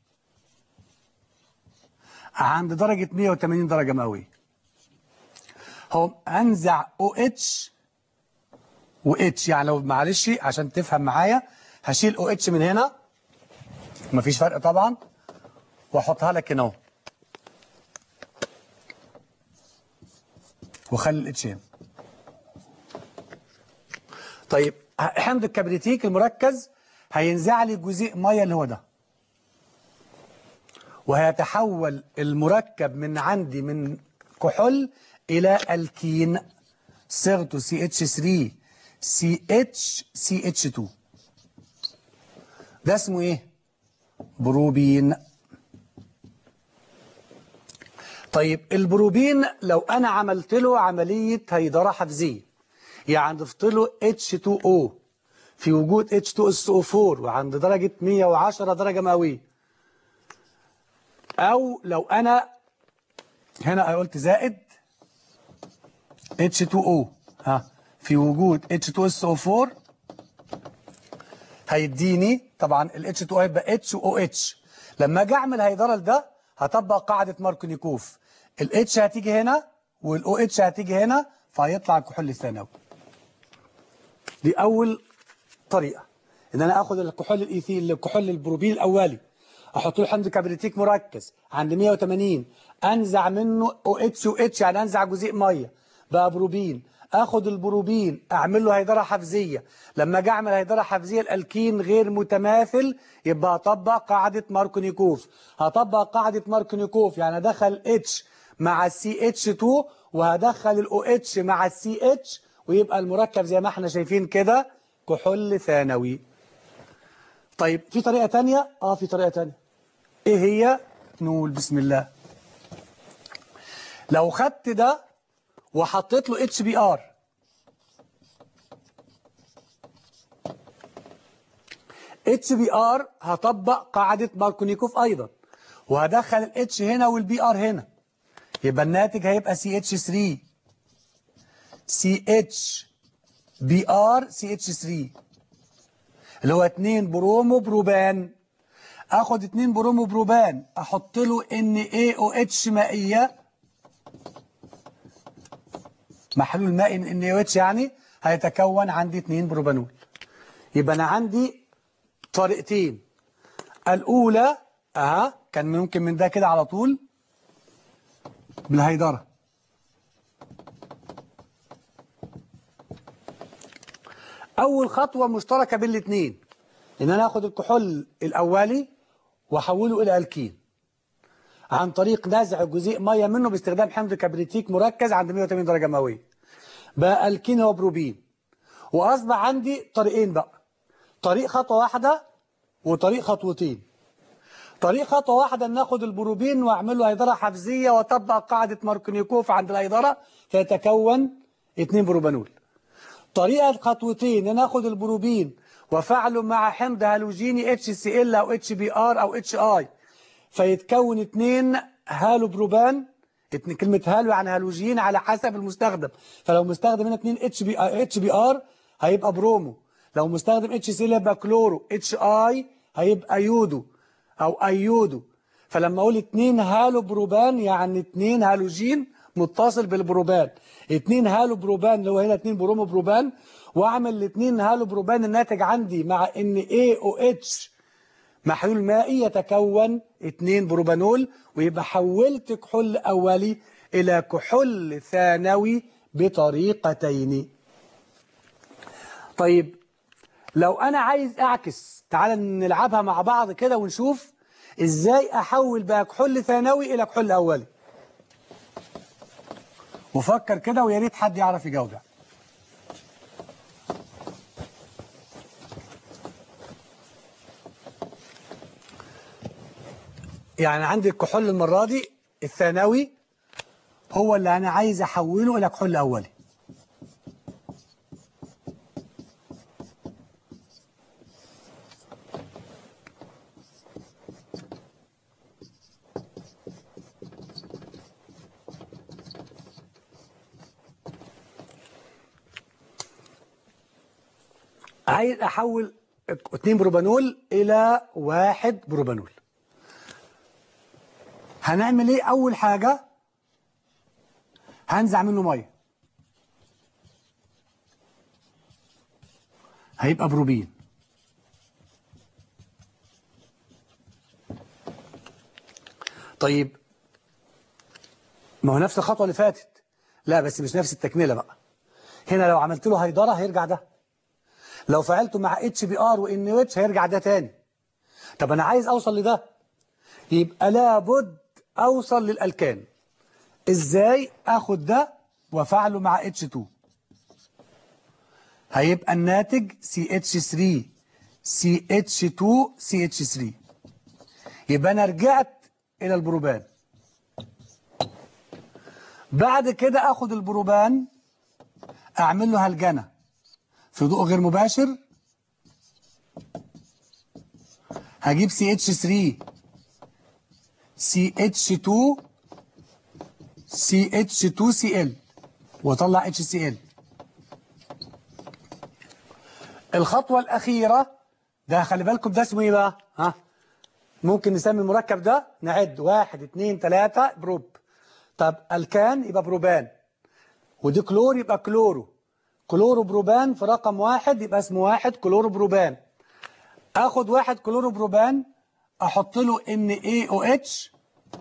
عند درجه 180 درجه مئويه هو انزع او اتش و اتش يعني لو معلش عشان تفهم معايا هشيل او اتش من هنا مفيش فرق طبعا واحطها لك هنا اهو واخلي الاتش هنا طيب حمض الكبريتيك المركز هينزع لي جزيء ميه اللي هو ده وهيتحول المركب من عندي من كحول الى الكين صيغته سي اتش 3 سي اتش سي اتش 2 ده اسمه ايه بروبين طيب البروبين لو انا عملت له عمليه هيدره حفزيه يعني ضفت له H2O في وجود H2SO4 وعند درجه 110 درجه مئويه او لو انا هنا قلت زائد H2O ها في وجود H2SO4 هيديني طبعا ال H2O هيبقى H و OH لما اجي اعمل هيدره لده هطبق قاعده ماركونيكوف ال H هتيجي هنا وال OH هتيجي هنا فهيطلع الكحول الثانوي دي اول طريقه ان انا اخد الكحول الايثيل الكحول البروبين الاولي احط له حمض كبريتيك مركز عند 180 انزع منه او اتش و اتش يعني انزع جزيء ميه بقى بروبين اخد البروبين اعمل له هيدره حفزيه لما اجي اعمل هيدره حفزيه الالكين غير متماثل يبقى هطبق قاعده ماركونيكوف هطبق قاعده ماركونيكوف يعني ادخل اتش مع السي اتش 2 وهدخل الاو اتش مع السي اتش ويبقى المركب زي ما احنا شايفين كده كحول ثانوي طيب في طريقه ثانيه اه في طريقه ثانيه ايه هي نقول بسم الله لو خدت ده وحطيت له اتش بي ار اتش بي ار هطبق قاعدة ماركونيكوف ايضا وهدخل الاتش هنا والبي ار هنا يبقى الناتج هيبقى سي اتش 3 سي اتش بي ار سي اتش 3 اللي هو 2 برومو بروبان اخد 2 برومو بروبان احط له ان اي او اتش مائيه محلول مائي من ان اتش يعني هيتكون عندي 2 بروبانول يبقى انا عندي طريقتين الاولى اها كان ممكن من ده كده على طول بالهيدره اول خطوه مشتركه بين الاثنين ان انا اخد الكحول الاولي واحوله الى الكين عن طريق نزع جزيء ميه منه باستخدام حمض كبريتيك مركز عند 180 درجه مئويه بقى الكين هو بروبين واصبح عندي طريقين بقى طريق خطوه واحده وطريق خطوتين طريق خطوه واحده ان اخد البروبين واعمل له هيدره حفزيه واطبق قاعده ماركونيكوف عند الهيدره فيتكون اثنين بروبانول طريقه خطوتين ان اخد البروبين وافعله مع حمض هالوجيني اتش سي ال او اتش بي ار او اتش اي فيتكون اثنين هالو بروبان اتنين كلمة هالو يعني هالوجين على حسب المستخدم فلو مستخدم هنا اتنين اتش بي اتش بي ار هيبقى برومو لو مستخدم اتش سي يبقى كلورو اتش اي هيبقى يودو او ايودو فلما اقول اتنين هالو بروبان يعني اتنين هالوجين متصل بالبروبان اتنين هالو بروبان اللي هو هنا اتنين برومو بروبان واعمل الاتنين هالو بروبان الناتج عندي مع ان اي او اتش محلول مائي يتكون 2 بروبانول ويبقى حولت كحول أولي إلى كحول ثانوي بطريقتين طيب لو أنا عايز أعكس تعال نلعبها مع بعض كده ونشوف إزاي أحول بقى كحول ثانوي إلى كحول أولي وفكر كده ويا ريت حد يعرف يجاوبها يعني عندي الكحول المرة دي الثانوي هو اللي أنا عايز أحوله إلى كحول أولي عايز أحول 2 بروبانول إلى 1 بروبانول هنعمل ايه اول حاجة هنزع منه مية هيبقى بروبين طيب ما هو نفس الخطوة اللي فاتت لا بس مش نفس التكملة بقى هنا لو عملت له هيدرة هيرجع ده لو فعلته مع اتش بي ار وان اتش هيرجع ده تاني طب انا عايز اوصل لده يبقى لابد اوصل للالكان ازاي اخد ده وافعله مع H2 هيبقى الناتج CH3 CH2 CH3 يبقى انا رجعت الى البروبان بعد كده اخد البروبان اعمل له هلجنه في ضوء غير مباشر هجيب CH3 CH2 CH2Cl واطلع HCl الخطوة الأخيرة ده خلي بالكم ده اسمه ايه بقى ها ممكن نسمي المركب ده نعد واحد اتنين تلاتة بروب طب الكان يبقى بروبان ودي كلور يبقى كلورو كلورو بروبان في رقم واحد يبقى اسمه واحد كلورو بروبان اخد واحد كلورو بروبان احط له NaOH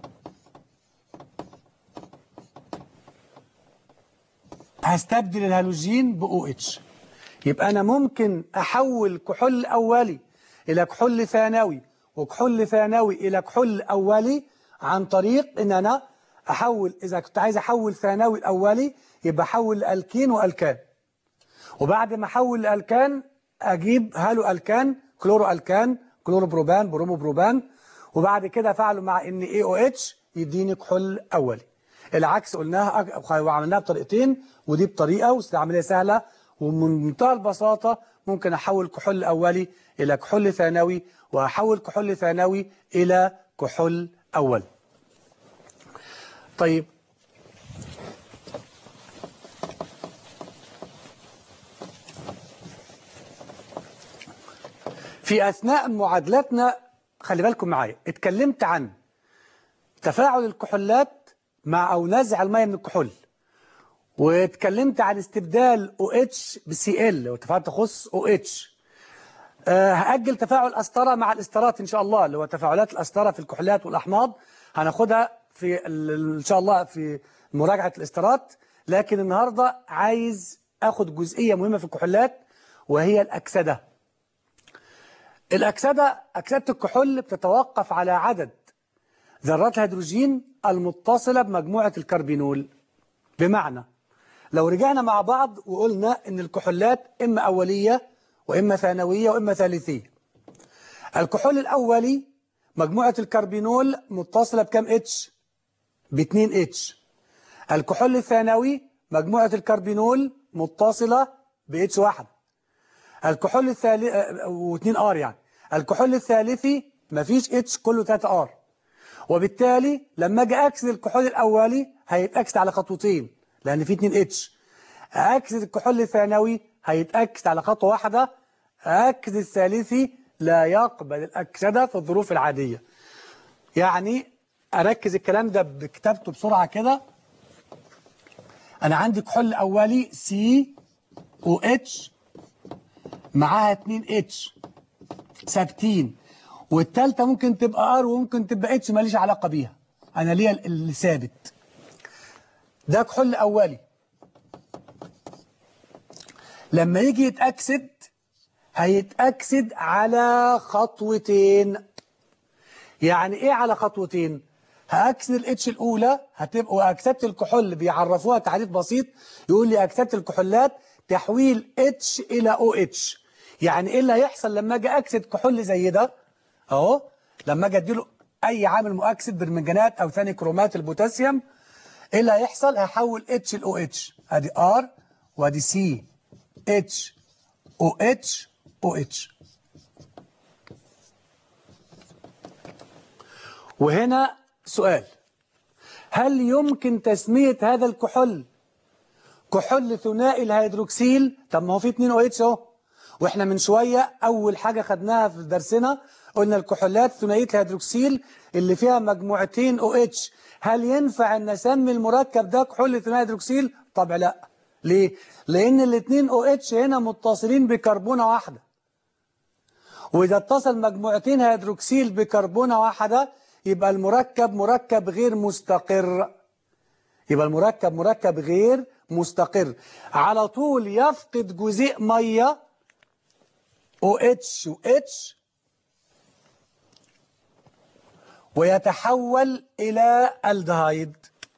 هستبدل الهالوجين ب OH يبقى أنا ممكن أحول كحول أولي إلى كحول ثانوي وكحول ثانوي إلى كحول أولي عن طريق إن أنا أحول إذا كنت عايز أحول ثانوي الأولي يبقى أحول ألكين وألكان وبعد ما أحول الألكان أجيب هالو ألكان كلورو ألكان كلورو بروبان برومو بروبان وبعد كده أفعله مع ان اي او اتش يديني كحول أولي العكس قلناها وعملناها بطريقتين ودي بطريقة والعملية سهلة ومن منتهى البساطة ممكن أحول كحول أولي إلى كحول ثانوي وأحول كحول ثانوي إلى كحول أول طيب في أثناء معادلتنا خلي بالكم معايا اتكلمت عن تفاعل الكحولات مع أو نزع المية من الكحول واتكلمت عن استبدال OH ب Cl وتفاعل تخص OH أه هأجل تفاعل الأسطرة مع الأسترات إن شاء الله اللي هو تفاعلات الأسطرة في الكحولات والأحماض هناخدها في إن شاء الله في مراجعة الأسترات لكن النهاردة عايز أخد جزئية مهمة في الكحولات وهي الأكسدة الأكسدة أكسدة الكحول بتتوقف على عدد ذرات الهيدروجين المتصلة بمجموعة الكربينول بمعنى لو رجعنا مع بعض وقلنا ان الكحولات اما اولية واما ثانوية واما ثالثية الكحول الاولي مجموعة الكربينول متصلة بكم اتش ب 2 اتش الكحول الثانوي مجموعة الكربينول متصلة ب اتش واحد الكحول الثالث و2 ار يعني الكحول الثالثي مفيش اتش كله 3 ار وبالتالي لما اجي اكسد الكحول الاولي هيتاكسد على خطوتين لان في 2 اتش اكسد الكحول الثانوي هيتاكسد على خطوه واحده اكسد الثالثي لا يقبل الاكسده في الظروف العاديه يعني اركز الكلام ده بكتابته بسرعه كده انا عندي كحول اولي سي او اتش معاها 2 اتش ثابتين والتالتة ممكن تبقى ار وممكن تبقى اتش ماليش علاقة بيها انا ليا اللي ثابت ده كحول اولي لما يجي يتأكسد هيتأكسد على خطوتين يعني ايه على خطوتين هأكسد الاتش الاولى هتبقى واكسدت الكحول بيعرفوها تعريف بسيط يقول لي اكسدت الكحولات تحويل اتش الى او اتش يعني ايه اللي هيحصل لما اجي اكسد كحول زي ده اهو لما اجي اديله اي عامل مؤكسد برمنجانات او ثاني كرومات البوتاسيوم ايه اللي هيحصل هحول اتش لاو اتش ادي ار وادي سي اتش او اتش او اتش وهنا سؤال هل يمكن تسمية هذا الكحول كحول ثنائي الهيدروكسيل طب ما هو في 2 او اتش اهو واحنا من شوية اول حاجة خدناها في درسنا قلنا الكحولات ثنائية الهيدروكسيل اللي فيها مجموعتين او اتش هل ينفع ان اسمي المركب ده كحول ثنائي هيدروكسيل طبعا لا ليه لان الاثنين او اتش هنا متصلين بكربونة واحدة واذا اتصل مجموعتين هيدروكسيل بكربونة واحدة يبقى المركب مركب غير مستقر يبقى المركب مركب غير مستقر على طول يفقد جزيء ميه OH و H ويتحول إلى الدهايد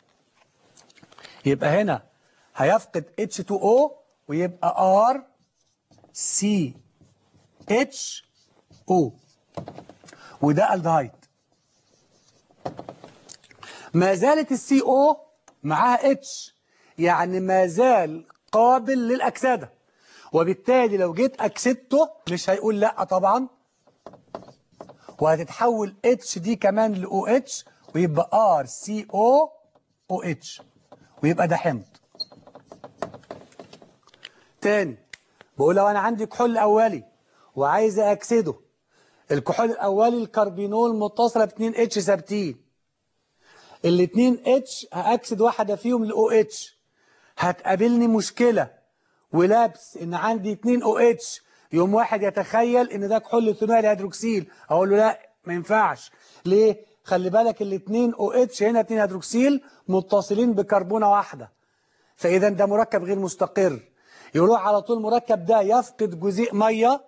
يبقى هنا هيفقد H2O ويبقى R C H O وده الدهايد ما زالت السي او معاها اتش يعني ما زال قابل للأكسدة وبالتالي لو جيت أكسدته مش هيقول لا طبعا وهتتحول اتش دي كمان ل او اتش ويبقى ار سي او او اتش ويبقى ده حمض تاني بقول لو انا عندي كحول اولي وعايز اكسده الكحول الاولي الكربينول متصله ب 2 اتش ثابتين الاثنين اتش هاكسد واحده فيهم لاو اتش هتقابلني مشكله ولابس ان عندي 2 او اتش يوم واحد يتخيل ان ده كحول ثنائي الهيدروكسيل اقول له لا ما ينفعش ليه خلي بالك الاثنين او اتش هنا 2 هيدروكسيل متصلين بكربونه واحده فاذا ده مركب غير مستقر يروح على طول المركب ده يفقد جزيء ميه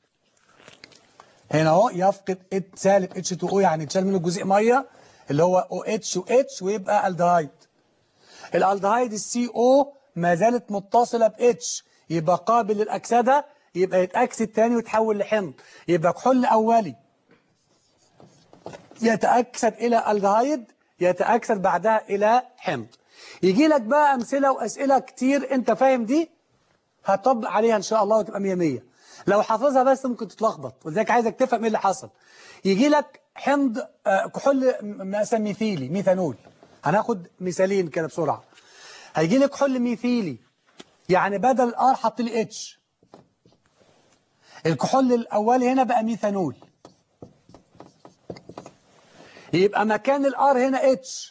هنا اهو يفقد سالب اتش 2 او يعني تشال منه جزيء ميه اللي هو او اتش و اتش ويبقى الدهايد الالدهايد السي او ما زالت متصله باتش يبقى قابل للاكسده يبقى يتاكسد تاني ويتحول لحمض يبقى كحول اولي يتاكسد الى الدهايد يتاكسد بعدها الى حمض يجي لك بقى امثله واسئله كتير انت فاهم دي هطبق عليها ان شاء الله وتبقى 100 100 لو حافظها بس ممكن تتلخبط ولذلك عايزك تفهم ايه اللي حصل يجي لك حمض آه، كحول مثلا ميثيلي ميثانول هناخد مثالين كده بسرعه هيجي لك كحول ميثيلي يعني بدل الار حط لي اتش الكحول الاولي هنا بقى ميثانول يبقى مكان الار هنا اتش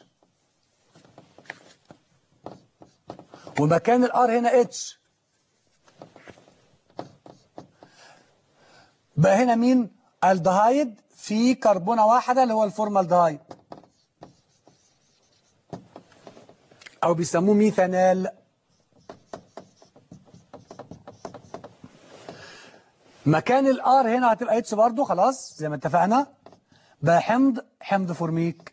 ومكان الار هنا اتش بقى هنا مين الدهايد في كربونة واحدة اللي هو الفورمالدهايد او بيسموه ميثانال مكان الار هنا هتبقى اتش برضو خلاص زي ما اتفقنا بقى حمض حمض فورميك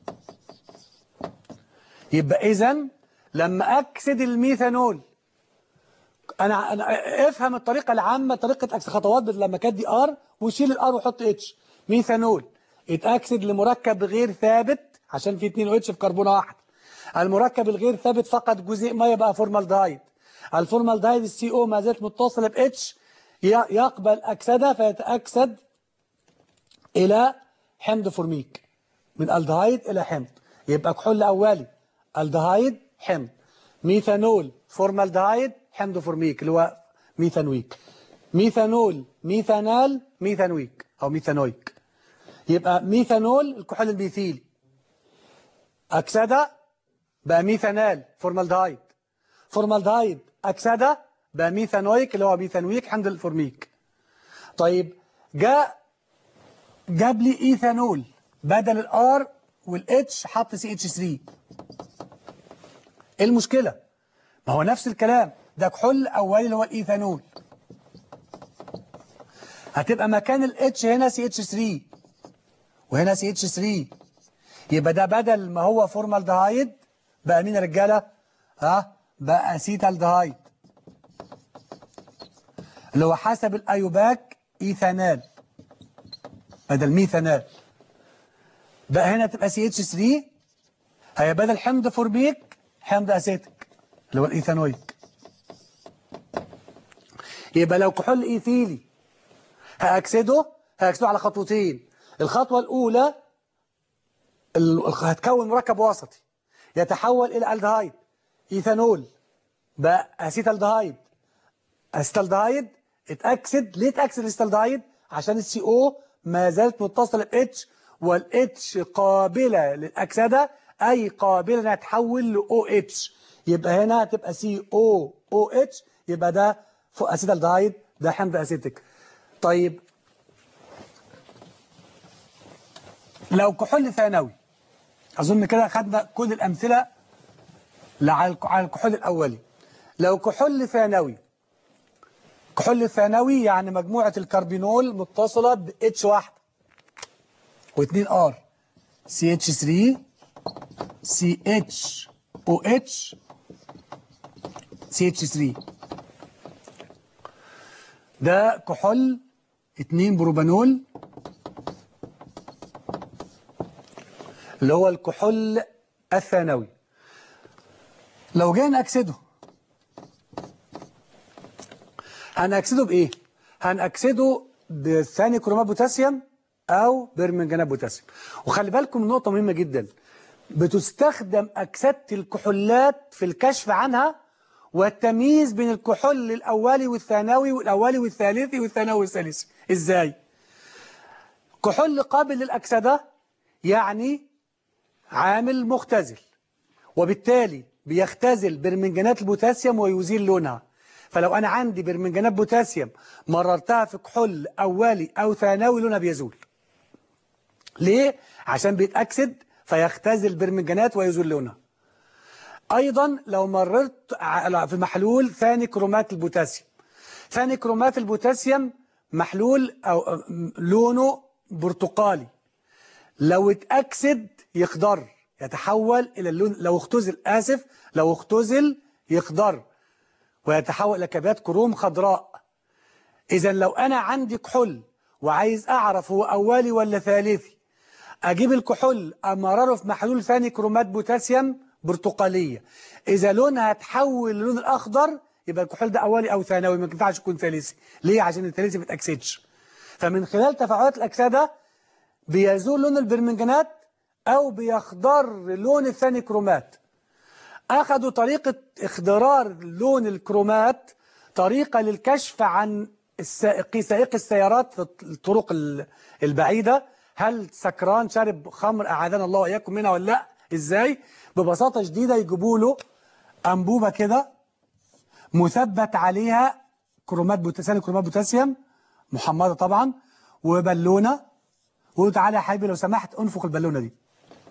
يبقى اذا لما اكسد الميثانول انا انا افهم الطريقه العامه طريقه اكس خطوات لما كانت دي ار وشيل الار وحط اتش ميثانول اتاكسد لمركب غير ثابت عشان في 2 اتش في كربونه واحده المركب الغير ثابت فقد جزيء ميه بقى فورمالدهايد الفورمالدهايد السي او ما زالت متصله باتش يقبل اكسده فيتاكسد الى حمض فورميك من الدهايد الى حمض يبقى كحول اولي الدهايد حمض ميثانول فورمالدهايد حمض فورميك اللي هو ميثانويك ميثانول ميثانال ميثانويك او ميثانويك يبقى ميثانول الكحول الميثيلي اكسده بقى ميثانال فورمالدهايد فورمالدهايد اكسده بقى ميثانويك اللي هو ميثانويك حمض الفورميك طيب جاء جاب لي ايثانول بدل الار والاتش حط سي اتش 3 ايه المشكله ما هو نفس الكلام ده كحول اولي اللي هو الايثانول هتبقى مكان الاتش هنا سي اتش 3 وهنا سي اتش 3 يبقى ده بدل ما هو فورمالدهايد بقى مين يا رجاله ها بقى اسيتالدهايد اللي هو حسب الايوباك ايثانال بدل ميثانال بقى هنا تبقى سي اتش 3 هي بدل حمض فورميك حمض اسيتيك اللي هو الايثانويك يبقى لو كحول ايثيلي هاكسده هاكسده على خطوتين الخطوه الاولى ال- هتكون مركب وسطي يتحول الى الدهايد ايثانول بقى اسيتالدهايد اسيتالدهايد اتاكسد ليه اتاكسد الاسيتالدهايد عشان السي او ما زالت متصله باتش والاتش قابله للاكسده اي قابله انها تتحول لاو اتش يبقى هنا هتبقى سي او او اتش يبقى ده اسيتالدهايد ده حمض اسيتيك طيب لو كحول ثانوي اظن كده خدنا كل الامثله على الك- على الكحول الاولي لو كحول ثانوي كحول ثانوي يعني مجموعه الكربينول متصله ب اتش واحده و2 ار سي اتش 3 سي اتش او اتش سي اتش 3 ده كحول 2 بروبانول اللي هو الكحول الثانوي لو جينا نأكسده هنأكسده بإيه؟ هنأكسده بثاني كرومات بوتاسيوم أو برمنجانات بوتاسيوم وخلي بالكم من نقطة مهمة جدا بتستخدم أكسدة الكحولات في الكشف عنها والتمييز بين الكحول الأولي والثانوي والأولي والثالثي والثانوي والثالثي إزاي؟ كحول قابل للأكسدة يعني عامل مختزل وبالتالي بيختزل برمنجانات البوتاسيوم ويزيل لونها فلو أنا عندي برمنجانات بوتاسيوم مررتها في كحول أولي أو ثانوي لونها بيزول ليه؟ عشان بيتأكسد فيختزل برمنجانات ويزول لونها أيضا لو مررت ع- في محلول ثاني كرومات البوتاسيوم ثاني كرومات البوتاسيوم محلول أو أو- لونه برتقالي لو اتأكسد يخضر يتحول إلى اللون لو اختزل آسف لو اختزل يخضر ويتحول إلى كبات كروم خضراء إذا لو أنا عندي كحول وعايز أعرف هو أولي ولا ثالثي أجيب الكحول أمرره في محلول ثاني كرومات بوتاسيوم برتقالية إذا لونها تحول للون الأخضر يبقى الكحول ده أولي أو ثانوي ما ينفعش يكون ثالثي ليه؟ عشان الثالثي ما يتأكسدش فمن خلال تفاعلات الأكسدة بيزول لون البرمنجانات أو بيخضر لون الثاني كرومات أخذوا طريقة اخضرار لون الكرومات طريقة للكشف عن السائقي سائق السيارات في الطرق ال- البعيدة هل سكران شارب خمر أعاذنا الله وإياكم منها ولا لا إزاي ببساطة شديدة يجيبوا له أنبوبة كده مثبت عليها كرومات بوتاسيوم كرومات بوتاسيوم محمضة طبعا وبالونة ويقول تعالى يا حبيبي لو سمحت انفخ البالونة دي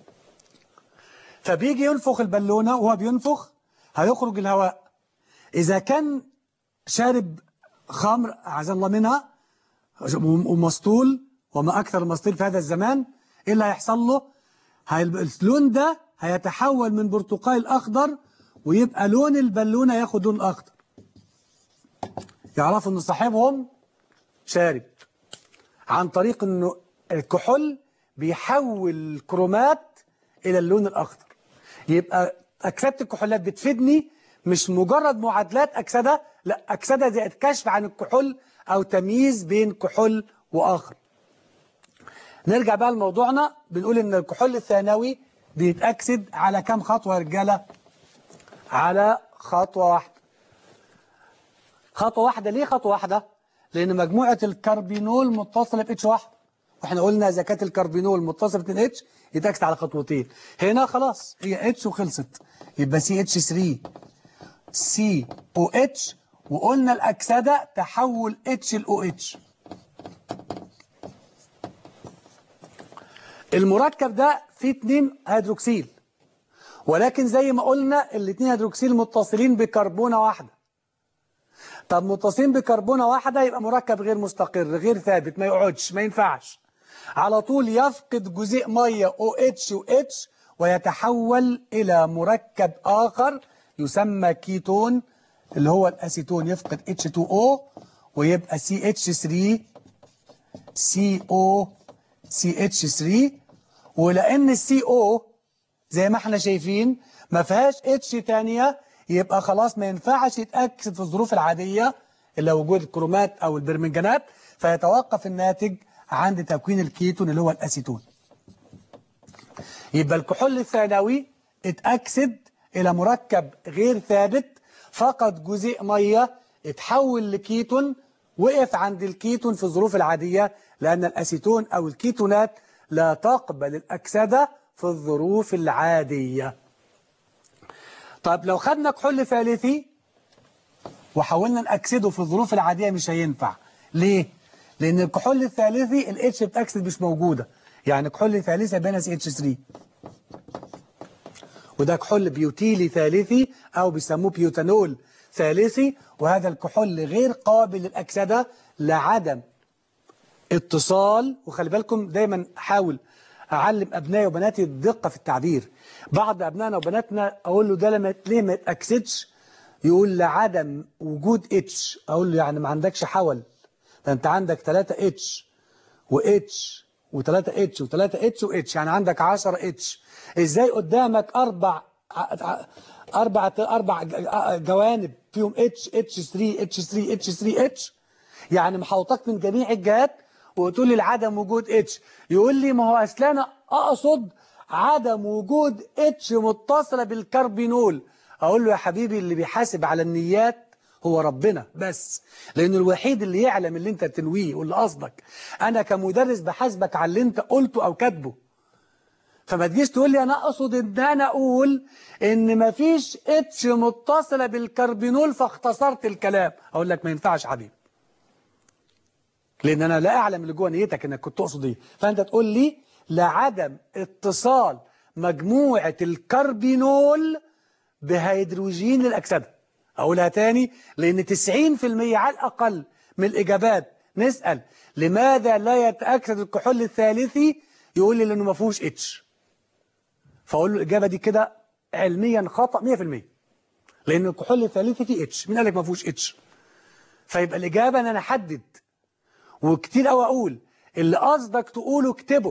فبيجي ينفخ البالونة وهو بينفخ هيخرج الهواء إذا كان شارب خمر أعاذنا الله منها ومسطول وما أكثر المسطول في هذا الزمان إيه اللي هيحصل له هي- اللون ده هيتحول من برتقال أخضر ويبقى لون البالونة ياخد لون أخضر يعرفوا إن صاحبهم شارب عن طريق إنه الكحول بيحول الكرومات إلى اللون الأخضر يبقى أكسدة الكحولات بتفيدني مش مجرد معادلات أكسدة لا أكسدة زائد كشف عن الكحول أو تمييز بين كحول وآخر نرجع بقى لموضوعنا بنقول إن الكحول الثانوي بيتأكسد على كام خطوة يا رجالة على خطوة واحدة خطوة واحدة ليه خطوة واحدة لأن مجموعة الكربينول متصلة ب اتش واحد واحنا قلنا إذا كانت الكربينول متصلة ب 2 اتش يتأكسد على خطوتين هنا خلاص هي اتش وخلصت يبقى سي اتش 3 سي او اتش وقلنا الأكسدة تحول اتش ل او اتش المركب ده فيه اتنين هيدروكسيل ولكن زي ما قلنا الاتنين هيدروكسيل متصلين بكربونة واحدة طب متصلين بكربونة واحدة يبقى مركب غير مستقر غير ثابت ما يقعدش ما ينفعش على طول يفقد جزيء مية OH و H ويتحول إلى مركب آخر يسمى كيتون اللي هو الأسيتون يفقد H2O ويبقى CH3 CO CH3 ولأن السي او زي ما احنا شايفين ما فيهاش اتش تانية يبقى خلاص ما ينفعش يتأكسد في الظروف العادية اللي هو وجود الكرومات أو البرمنجانات فيتوقف الناتج عند تكوين الكيتون اللي هو الأسيتون يبقى الكحول الثانوي اتأكسد إلى مركب غير ثابت فقد جزيء مية اتحول لكيتون وقف عند الكيتون في الظروف العادية لأن الأسيتون أو الكيتونات لا تقبل الأكسدة في الظروف العادية طيب لو خدنا كحول ثالثي وحاولنا نأكسده في الظروف العادية مش هينفع ليه؟ لأن الكحول الثالثي الاتش بتأكسد مش موجودة يعني كحول ثالثي بين سي اتش 3 وده كحول بيوتيلي ثالثي أو بيسموه بيوتانول ثالثي وهذا الكحول غير قابل للأكسدة لعدم اتصال وخلي بالكم دايما احاول اعلم ابنائي وبناتي الدقه في التعبير بعض ابنائنا وبناتنا اقول له ده لما ليه ما يتاكسدش يقول لعدم وجود اتش اقول له يعني ما عندكش حول ده انت عندك 3 اتش واتش و3 اتش و3 اتش واتش يعني عندك 10 اتش ازاي قدامك اربع اربع اربع جوانب فيهم اتش اتش 3 اتش 3 اتش 3 اتش يعني محوطك من جميع الجهات وتقول لي لعدم وجود اتش يقول لي ما هو اصل انا اقصد عدم وجود اتش متصله بالكربينول اقول له يا حبيبي اللي بيحاسب على النيات هو ربنا بس لانه الوحيد اللي يعلم اللي انت تنويه واللي قصدك انا كمدرس بحاسبك على اللي انت قلته او كاتبه فما تجيش تقول لي انا اقصد ان انا اقول ان مفيش اتش متصله بالكربينول فاختصرت الكلام اقول لك ما ينفعش يا حبيبي لان انا لا اعلم اللي جوه نيتك انك كنت تقصد ايه فانت تقول لي لعدم اتصال مجموعه الكربينول بهيدروجين للاكسده اقولها تاني لان 90% على الاقل من الاجابات نسال لماذا لا يتاكد الكحول الثالثي يقول لي لانه ما فيهوش اتش فاقول له الاجابه دي كده علميا خطا 100% لان الكحول الثالثي فيه اتش مين قال لك ما فيهوش اتش فيبقى الاجابه ان انا احدد وكتير قوي اقول اللي قصدك تقوله اكتبه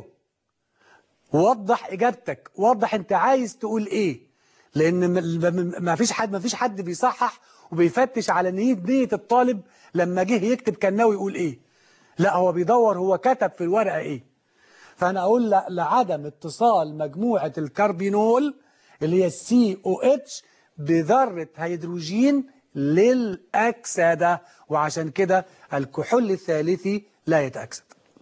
وضح اجابتك وضح انت عايز تقول ايه لان ما فيش حد ما فيش حد بيصحح وبيفتش على نيه نيه الطالب لما جه يكتب كان ناوي يقول ايه لا هو بيدور هو كتب في الورقه ايه فانا اقول لا لعدم اتصال مجموعه الكربينول اللي هي السي او اتش بذره هيدروجين للأكسدة وعشان كده الكحول الثالثي لا يتأكسد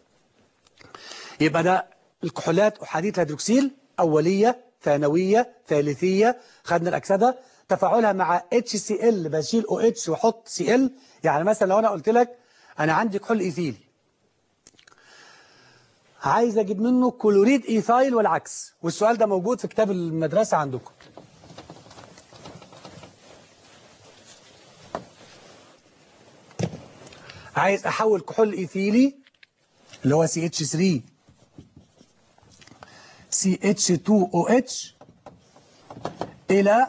يبقى ده الكحولات أحادية الهيدروكسيل أولية ثانوية ثالثية خدنا الأكسدة تفاعلها مع HCl بشيل OH وحط Cl يعني مثلا لو أنا قلت لك أنا عندي كحول إيثيلي عايز أجيب منه كلوريد إيثايل والعكس والسؤال ده موجود في كتاب المدرسة عندكم عايز احول كحول ايثيلي اللي هو CH3 CH2OH الى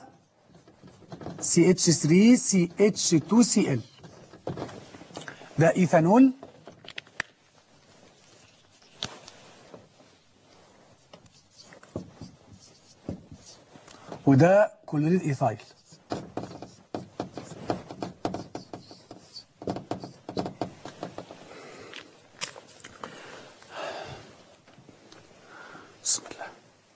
CH3 CH2Cl ده ايثانول وده كلوريد ايثايل بسم الله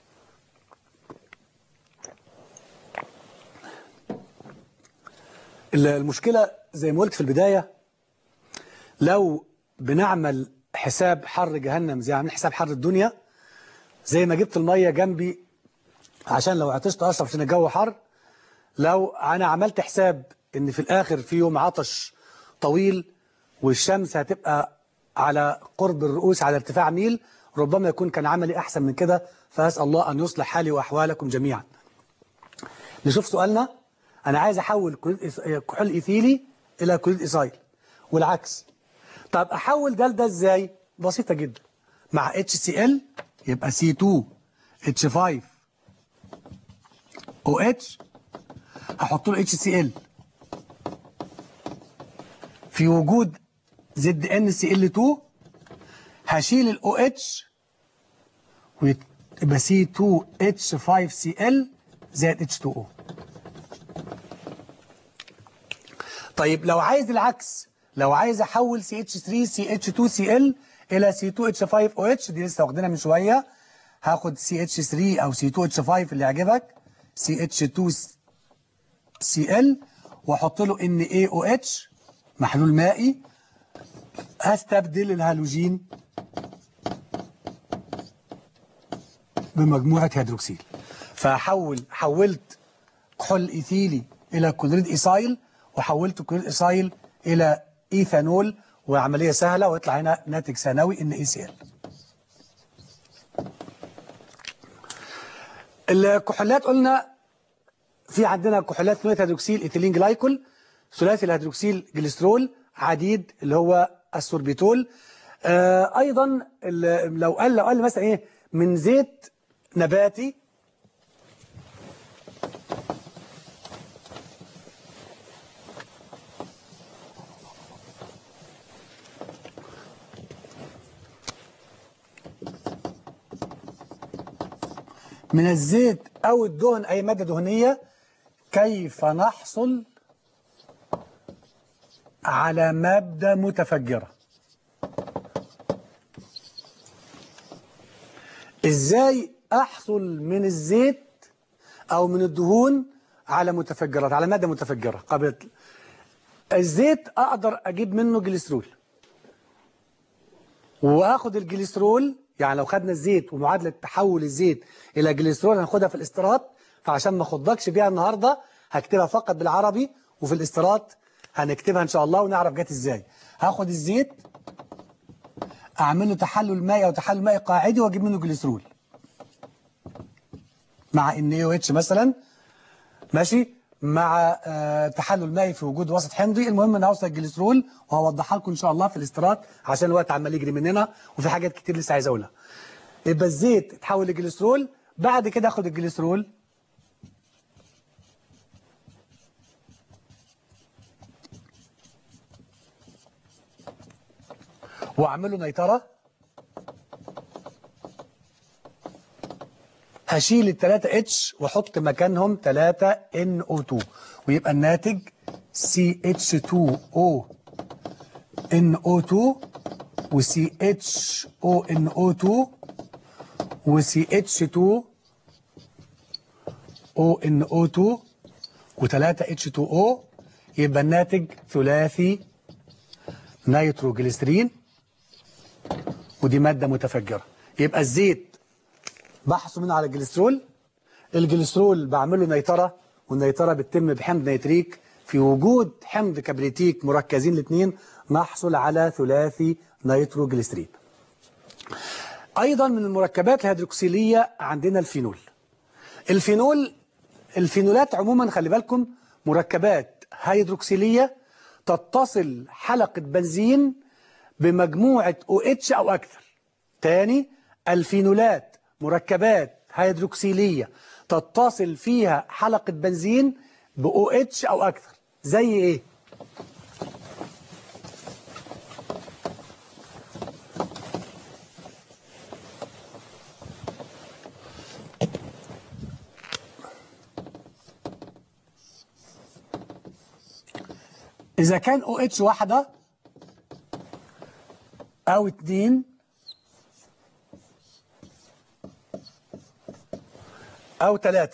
المشكلة زي ما قلت في البداية لو بنعمل حساب حر جهنم زي عاملين حساب حر الدنيا زي ما جبت المية جنبي عشان لو عطشت أشرب عشان الجو حر لو أنا عملت حساب إن في الآخر في يوم عطش طويل والشمس هتبقى على قرب الرؤوس على ارتفاع ميل ربما يكون كان عملي أحسن من كده فأسأل الله أن يصلح حالي وأحوالكم جميعا نشوف سؤالنا أنا عايز أحول كلوريد إيث- كحول إيثيلي إلى كلوريد إيثايل والعكس طب أحول ده لده إزاي بسيطة جدا مع HCl يبقى C2 H5 OH هحط له HCl في وجود زد ان سي ال 2 هشيل الاو اتش ويبقى سي 2 اتش 5 سي ال زائد اتش 2 او طيب لو عايز العكس لو عايز احول سي اتش 3 سي اتش 2 سي ال الى سي 2 اتش 5 او اتش دي لسه واخدينها من شويه هاخد سي اتش 3 او سي 2 اتش 5 اللي يعجبك سي اتش 2 سي ال واحط له ان اي او اتش محلول مائي هستبدل الهالوجين بمجموعة هيدروكسيل فحول حولت كحول إيثيلي إلى كلوريد إيثايل وحولت كلوريد إيثايل إلى إيثانول وعملية سهلة ويطلع هنا ناتج ثانوي إن إي سي ال الكحولات قلنا في عندنا كحولات ثنائيه هيدروكسيل ايثيلين جلايكول ثلاثي الهيدروكسيل جليسترول عديد اللي هو السوربيتول آه ايضا ال- لو قال لو قال مثلا ايه من زيت نباتي من الزيت او الدهن اي ماده دهنيه كيف نحصل على مادة متفجرة ازاي احصل من الزيت او من الدهون على متفجرات على مادة متفجرة قبل الزيت اقدر اجيب منه جليسرول واخد الجليسرول يعني لو خدنا الزيت ومعادلة تحول الزيت الى جليسرول هناخدها في الاسترات فعشان ما اخضكش بيها النهاردة هكتبها فقط بالعربي وفي الاسترات هنكتبها ان شاء الله ونعرف جت ازاي هاخد الزيت اعمل له تحلل مائي او تحلل مائي قاعدي واجيب منه جليسرول مع ان او اتش مثلا ماشي مع آه تحلل مائي في وجود وسط حمضي المهم ان اوصل الجليسرول وهوضحها لكم ان شاء الله في الاسترات عشان الوقت عمال يجري مننا وفي حاجات كتير لسه عايز اقولها يبقى الزيت اتحول لجليسرول بعد كده اخد الجليسرول واعمل له نيتره هشيل التلاتة اتش واحط مكانهم تلاتة ان او 2 ويبقى الناتج سي اتش 2 او ان او 2 وسي اتش او ان او 2 وسي اتش 2 او ان او 2 و3 اتش 2 او يبقى الناتج ثلاثي نيتروجليسرين ودي مادة متفجرة يبقى الزيت بحثوا منه على الجليسرول الجليسرول بعمله نيترة والنيترة بتتم بحمض نيتريك في وجود حمض كبريتيك مركزين الاثنين نحصل على ثلاثي نيتروجليسرين أيضا من المركبات الهيدروكسيلية عندنا الفينول الفينول الفينولات عموما خلي بالكم مركبات هيدروكسيلية تتصل حلقة بنزين بمجموعة OH أو أكثر تاني الفينولات مركبات هيدروكسيلية تتصل فيها حلقة بنزين ب OH أو أكثر زي إيه؟ إذا كان OH واحدة أو اتنين أو تلاتة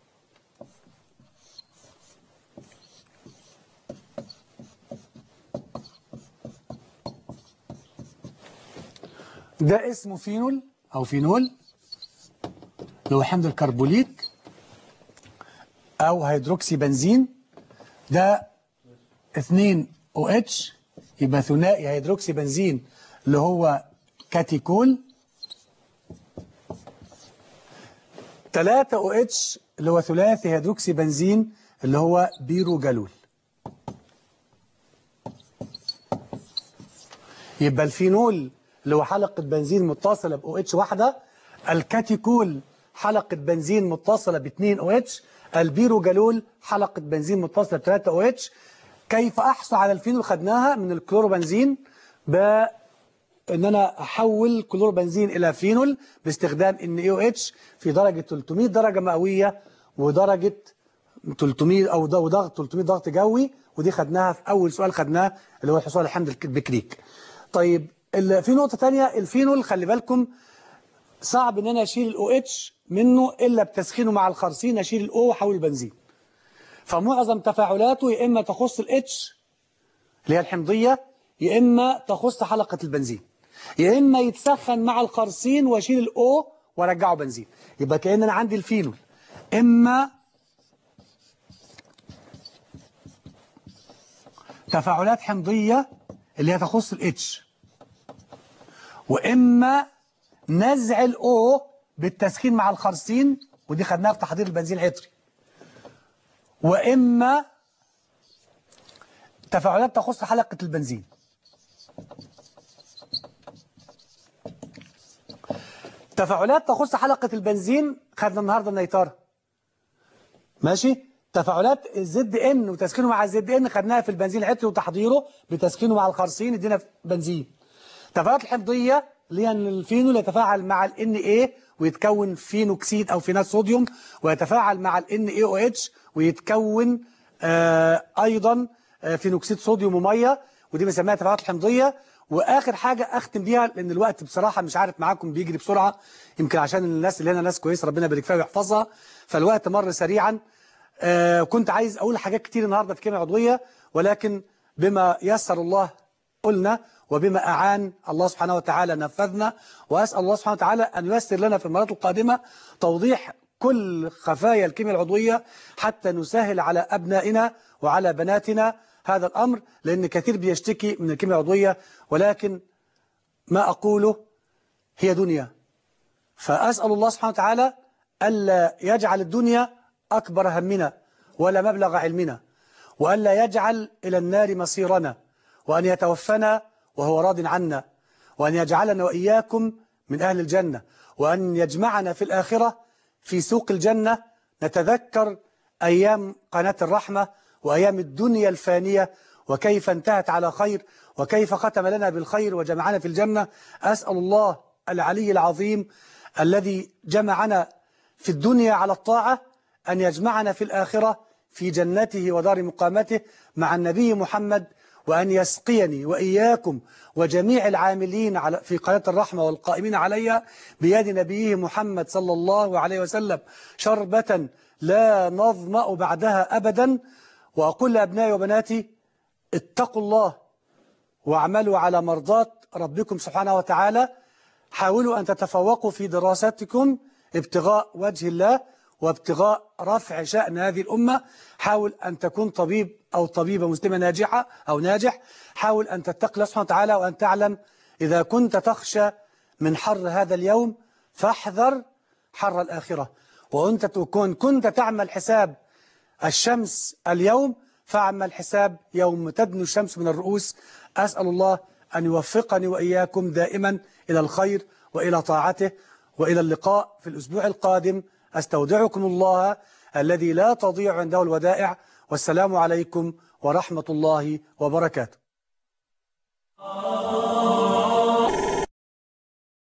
ده اسمه فينول أو فينول اللي هو حمض الكربوليك أو هيدروكسي بنزين ده 2 او اتش يبقى ثنائي هيدروكسي بنزين اللي هو كاتيكول 3 او اتش اللي هو ثلاثي هيدروكسي بنزين اللي هو بيرو جالول يبقى الفينول اللي هو حلقة بنزين متصلة ب OH واحدة الكاتيكول حلقة بنزين متصلة ب 2 OH البيرو جالول حلقة بنزين متصلة ب 3 OH كيف أحصل على الفينول خدناها من الكلوروبنزين ب ان انا احول كلوروبنزين الى فينول باستخدام ان اي او اتش في درجه 300 درجه مئويه ودرجه 300 او ض- وضغط 300 ضغط جوي ودي خدناها في اول سؤال خدناه اللي هو الحصول على حمض البكريك طيب ال- في نقطه ثانيه الفينول خلي بالكم صعب ان انا اشيل الاو اتش منه الا بتسخينه مع الخرسين اشيل الاو واحول البنزين فمعظم تفاعلاته يا اما تخص الاتش اللي هي الحمضيه يا اما تخص حلقه البنزين يا اما يتسخن مع الخرسين واشيل الاو وارجعه بنزين يبقى كأن انا عندي الفينول اما تفاعلات حمضيه اللي هي تخص الاتش واما نزع الاو بالتسخين مع الخرسين ودي خدناها في تحضير البنزين العطري واما تفاعلات تخص حلقة البنزين تفاعلات تخص حلقة البنزين خدنا النهاردة النيتارة ماشي تفاعلات الزد ان وتسخينه مع الزد ان خدناها في البنزين العطري وتحضيره بتسخينه مع الخرسين ادينا بنزين التفاعلات الحمضية اللي هي ان الفينول يتفاعل مع ال Na ويتكون فينوكسيد او فينات صوديوم ويتفاعل مع ال NaOH ويتكون آه ايضا آه فينوكسيد صوديوم وميه ودي بنسميها تفاعلات حمضيه واخر حاجه اختم بيها لان الوقت بصراحه مش عارف معاكم بيجري بسرعه يمكن عشان الناس اللي هنا ناس كويسه ربنا يبارك فيها ويحفظها فالوقت مر سريعا آه كنت عايز اقول حاجات كتير النهارده في الكيمياء العضويه ولكن بما يسر الله قلنا وبما أعان الله سبحانه وتعالى نفذنا وأسأل الله سبحانه وتعالى أن ييسر لنا في المرات القادمة توضيح كل خفايا الكيمياء العضوية حتى نسهل على أبنائنا وعلى بناتنا هذا الأمر لأن كثير بيشتكي من الكيمياء العضوية ولكن ما أقوله هي دنيا فأسأل الله سبحانه وتعالى ألا يجعل الدنيا أكبر همنا ولا مبلغ علمنا وألا يجعل إلى النار مصيرنا وأن يتوفنا وهو راض عنا وأن يجعلنا وإياكم من أهل الجنة وأن يجمعنا في الآخرة في سوق الجنة نتذكر أيام قناة الرحمة وأيام الدنيا الفانية وكيف انتهت على خير وكيف ختم لنا بالخير وجمعنا في الجنة أسأل الله العلي العظيم الذي جمعنا في الدنيا على الطاعة أن يجمعنا في الآخرة في جنته ودار مقامته مع النبي محمد وأن يسقيني وإياكم وجميع العاملين على في قناة الرحمة والقائمين عليها بيد نبيه محمد صلى الله عليه وسلم شربة لا نظمأ بعدها أبدا وأقول لأبنائي وبناتي اتقوا الله واعملوا على مرضات ربكم سبحانه وتعالى حاولوا أن تتفوقوا في دراستكم ابتغاء وجه الله وابتغاء رفع شأن هذه الأمة حاول أن تكون طبيب أو طبيبة مسلمة ناجحة أو ناجح حاول أن تتقي الله سبحانه وتعالى وأن تعلم إذا كنت تخشى من حر هذا اليوم فاحذر حر الآخرة وأنت تكون كنت تعمل حساب الشمس اليوم فاعمل حساب يوم تدنو الشمس من الرؤوس أسأل الله أن يوفقني وإياكم دائما إلى الخير وإلى طاعته وإلى اللقاء في الأسبوع القادم أستودعكم الله الذي لا تضيع عنده الودائع والسلام عليكم ورحمة الله وبركاته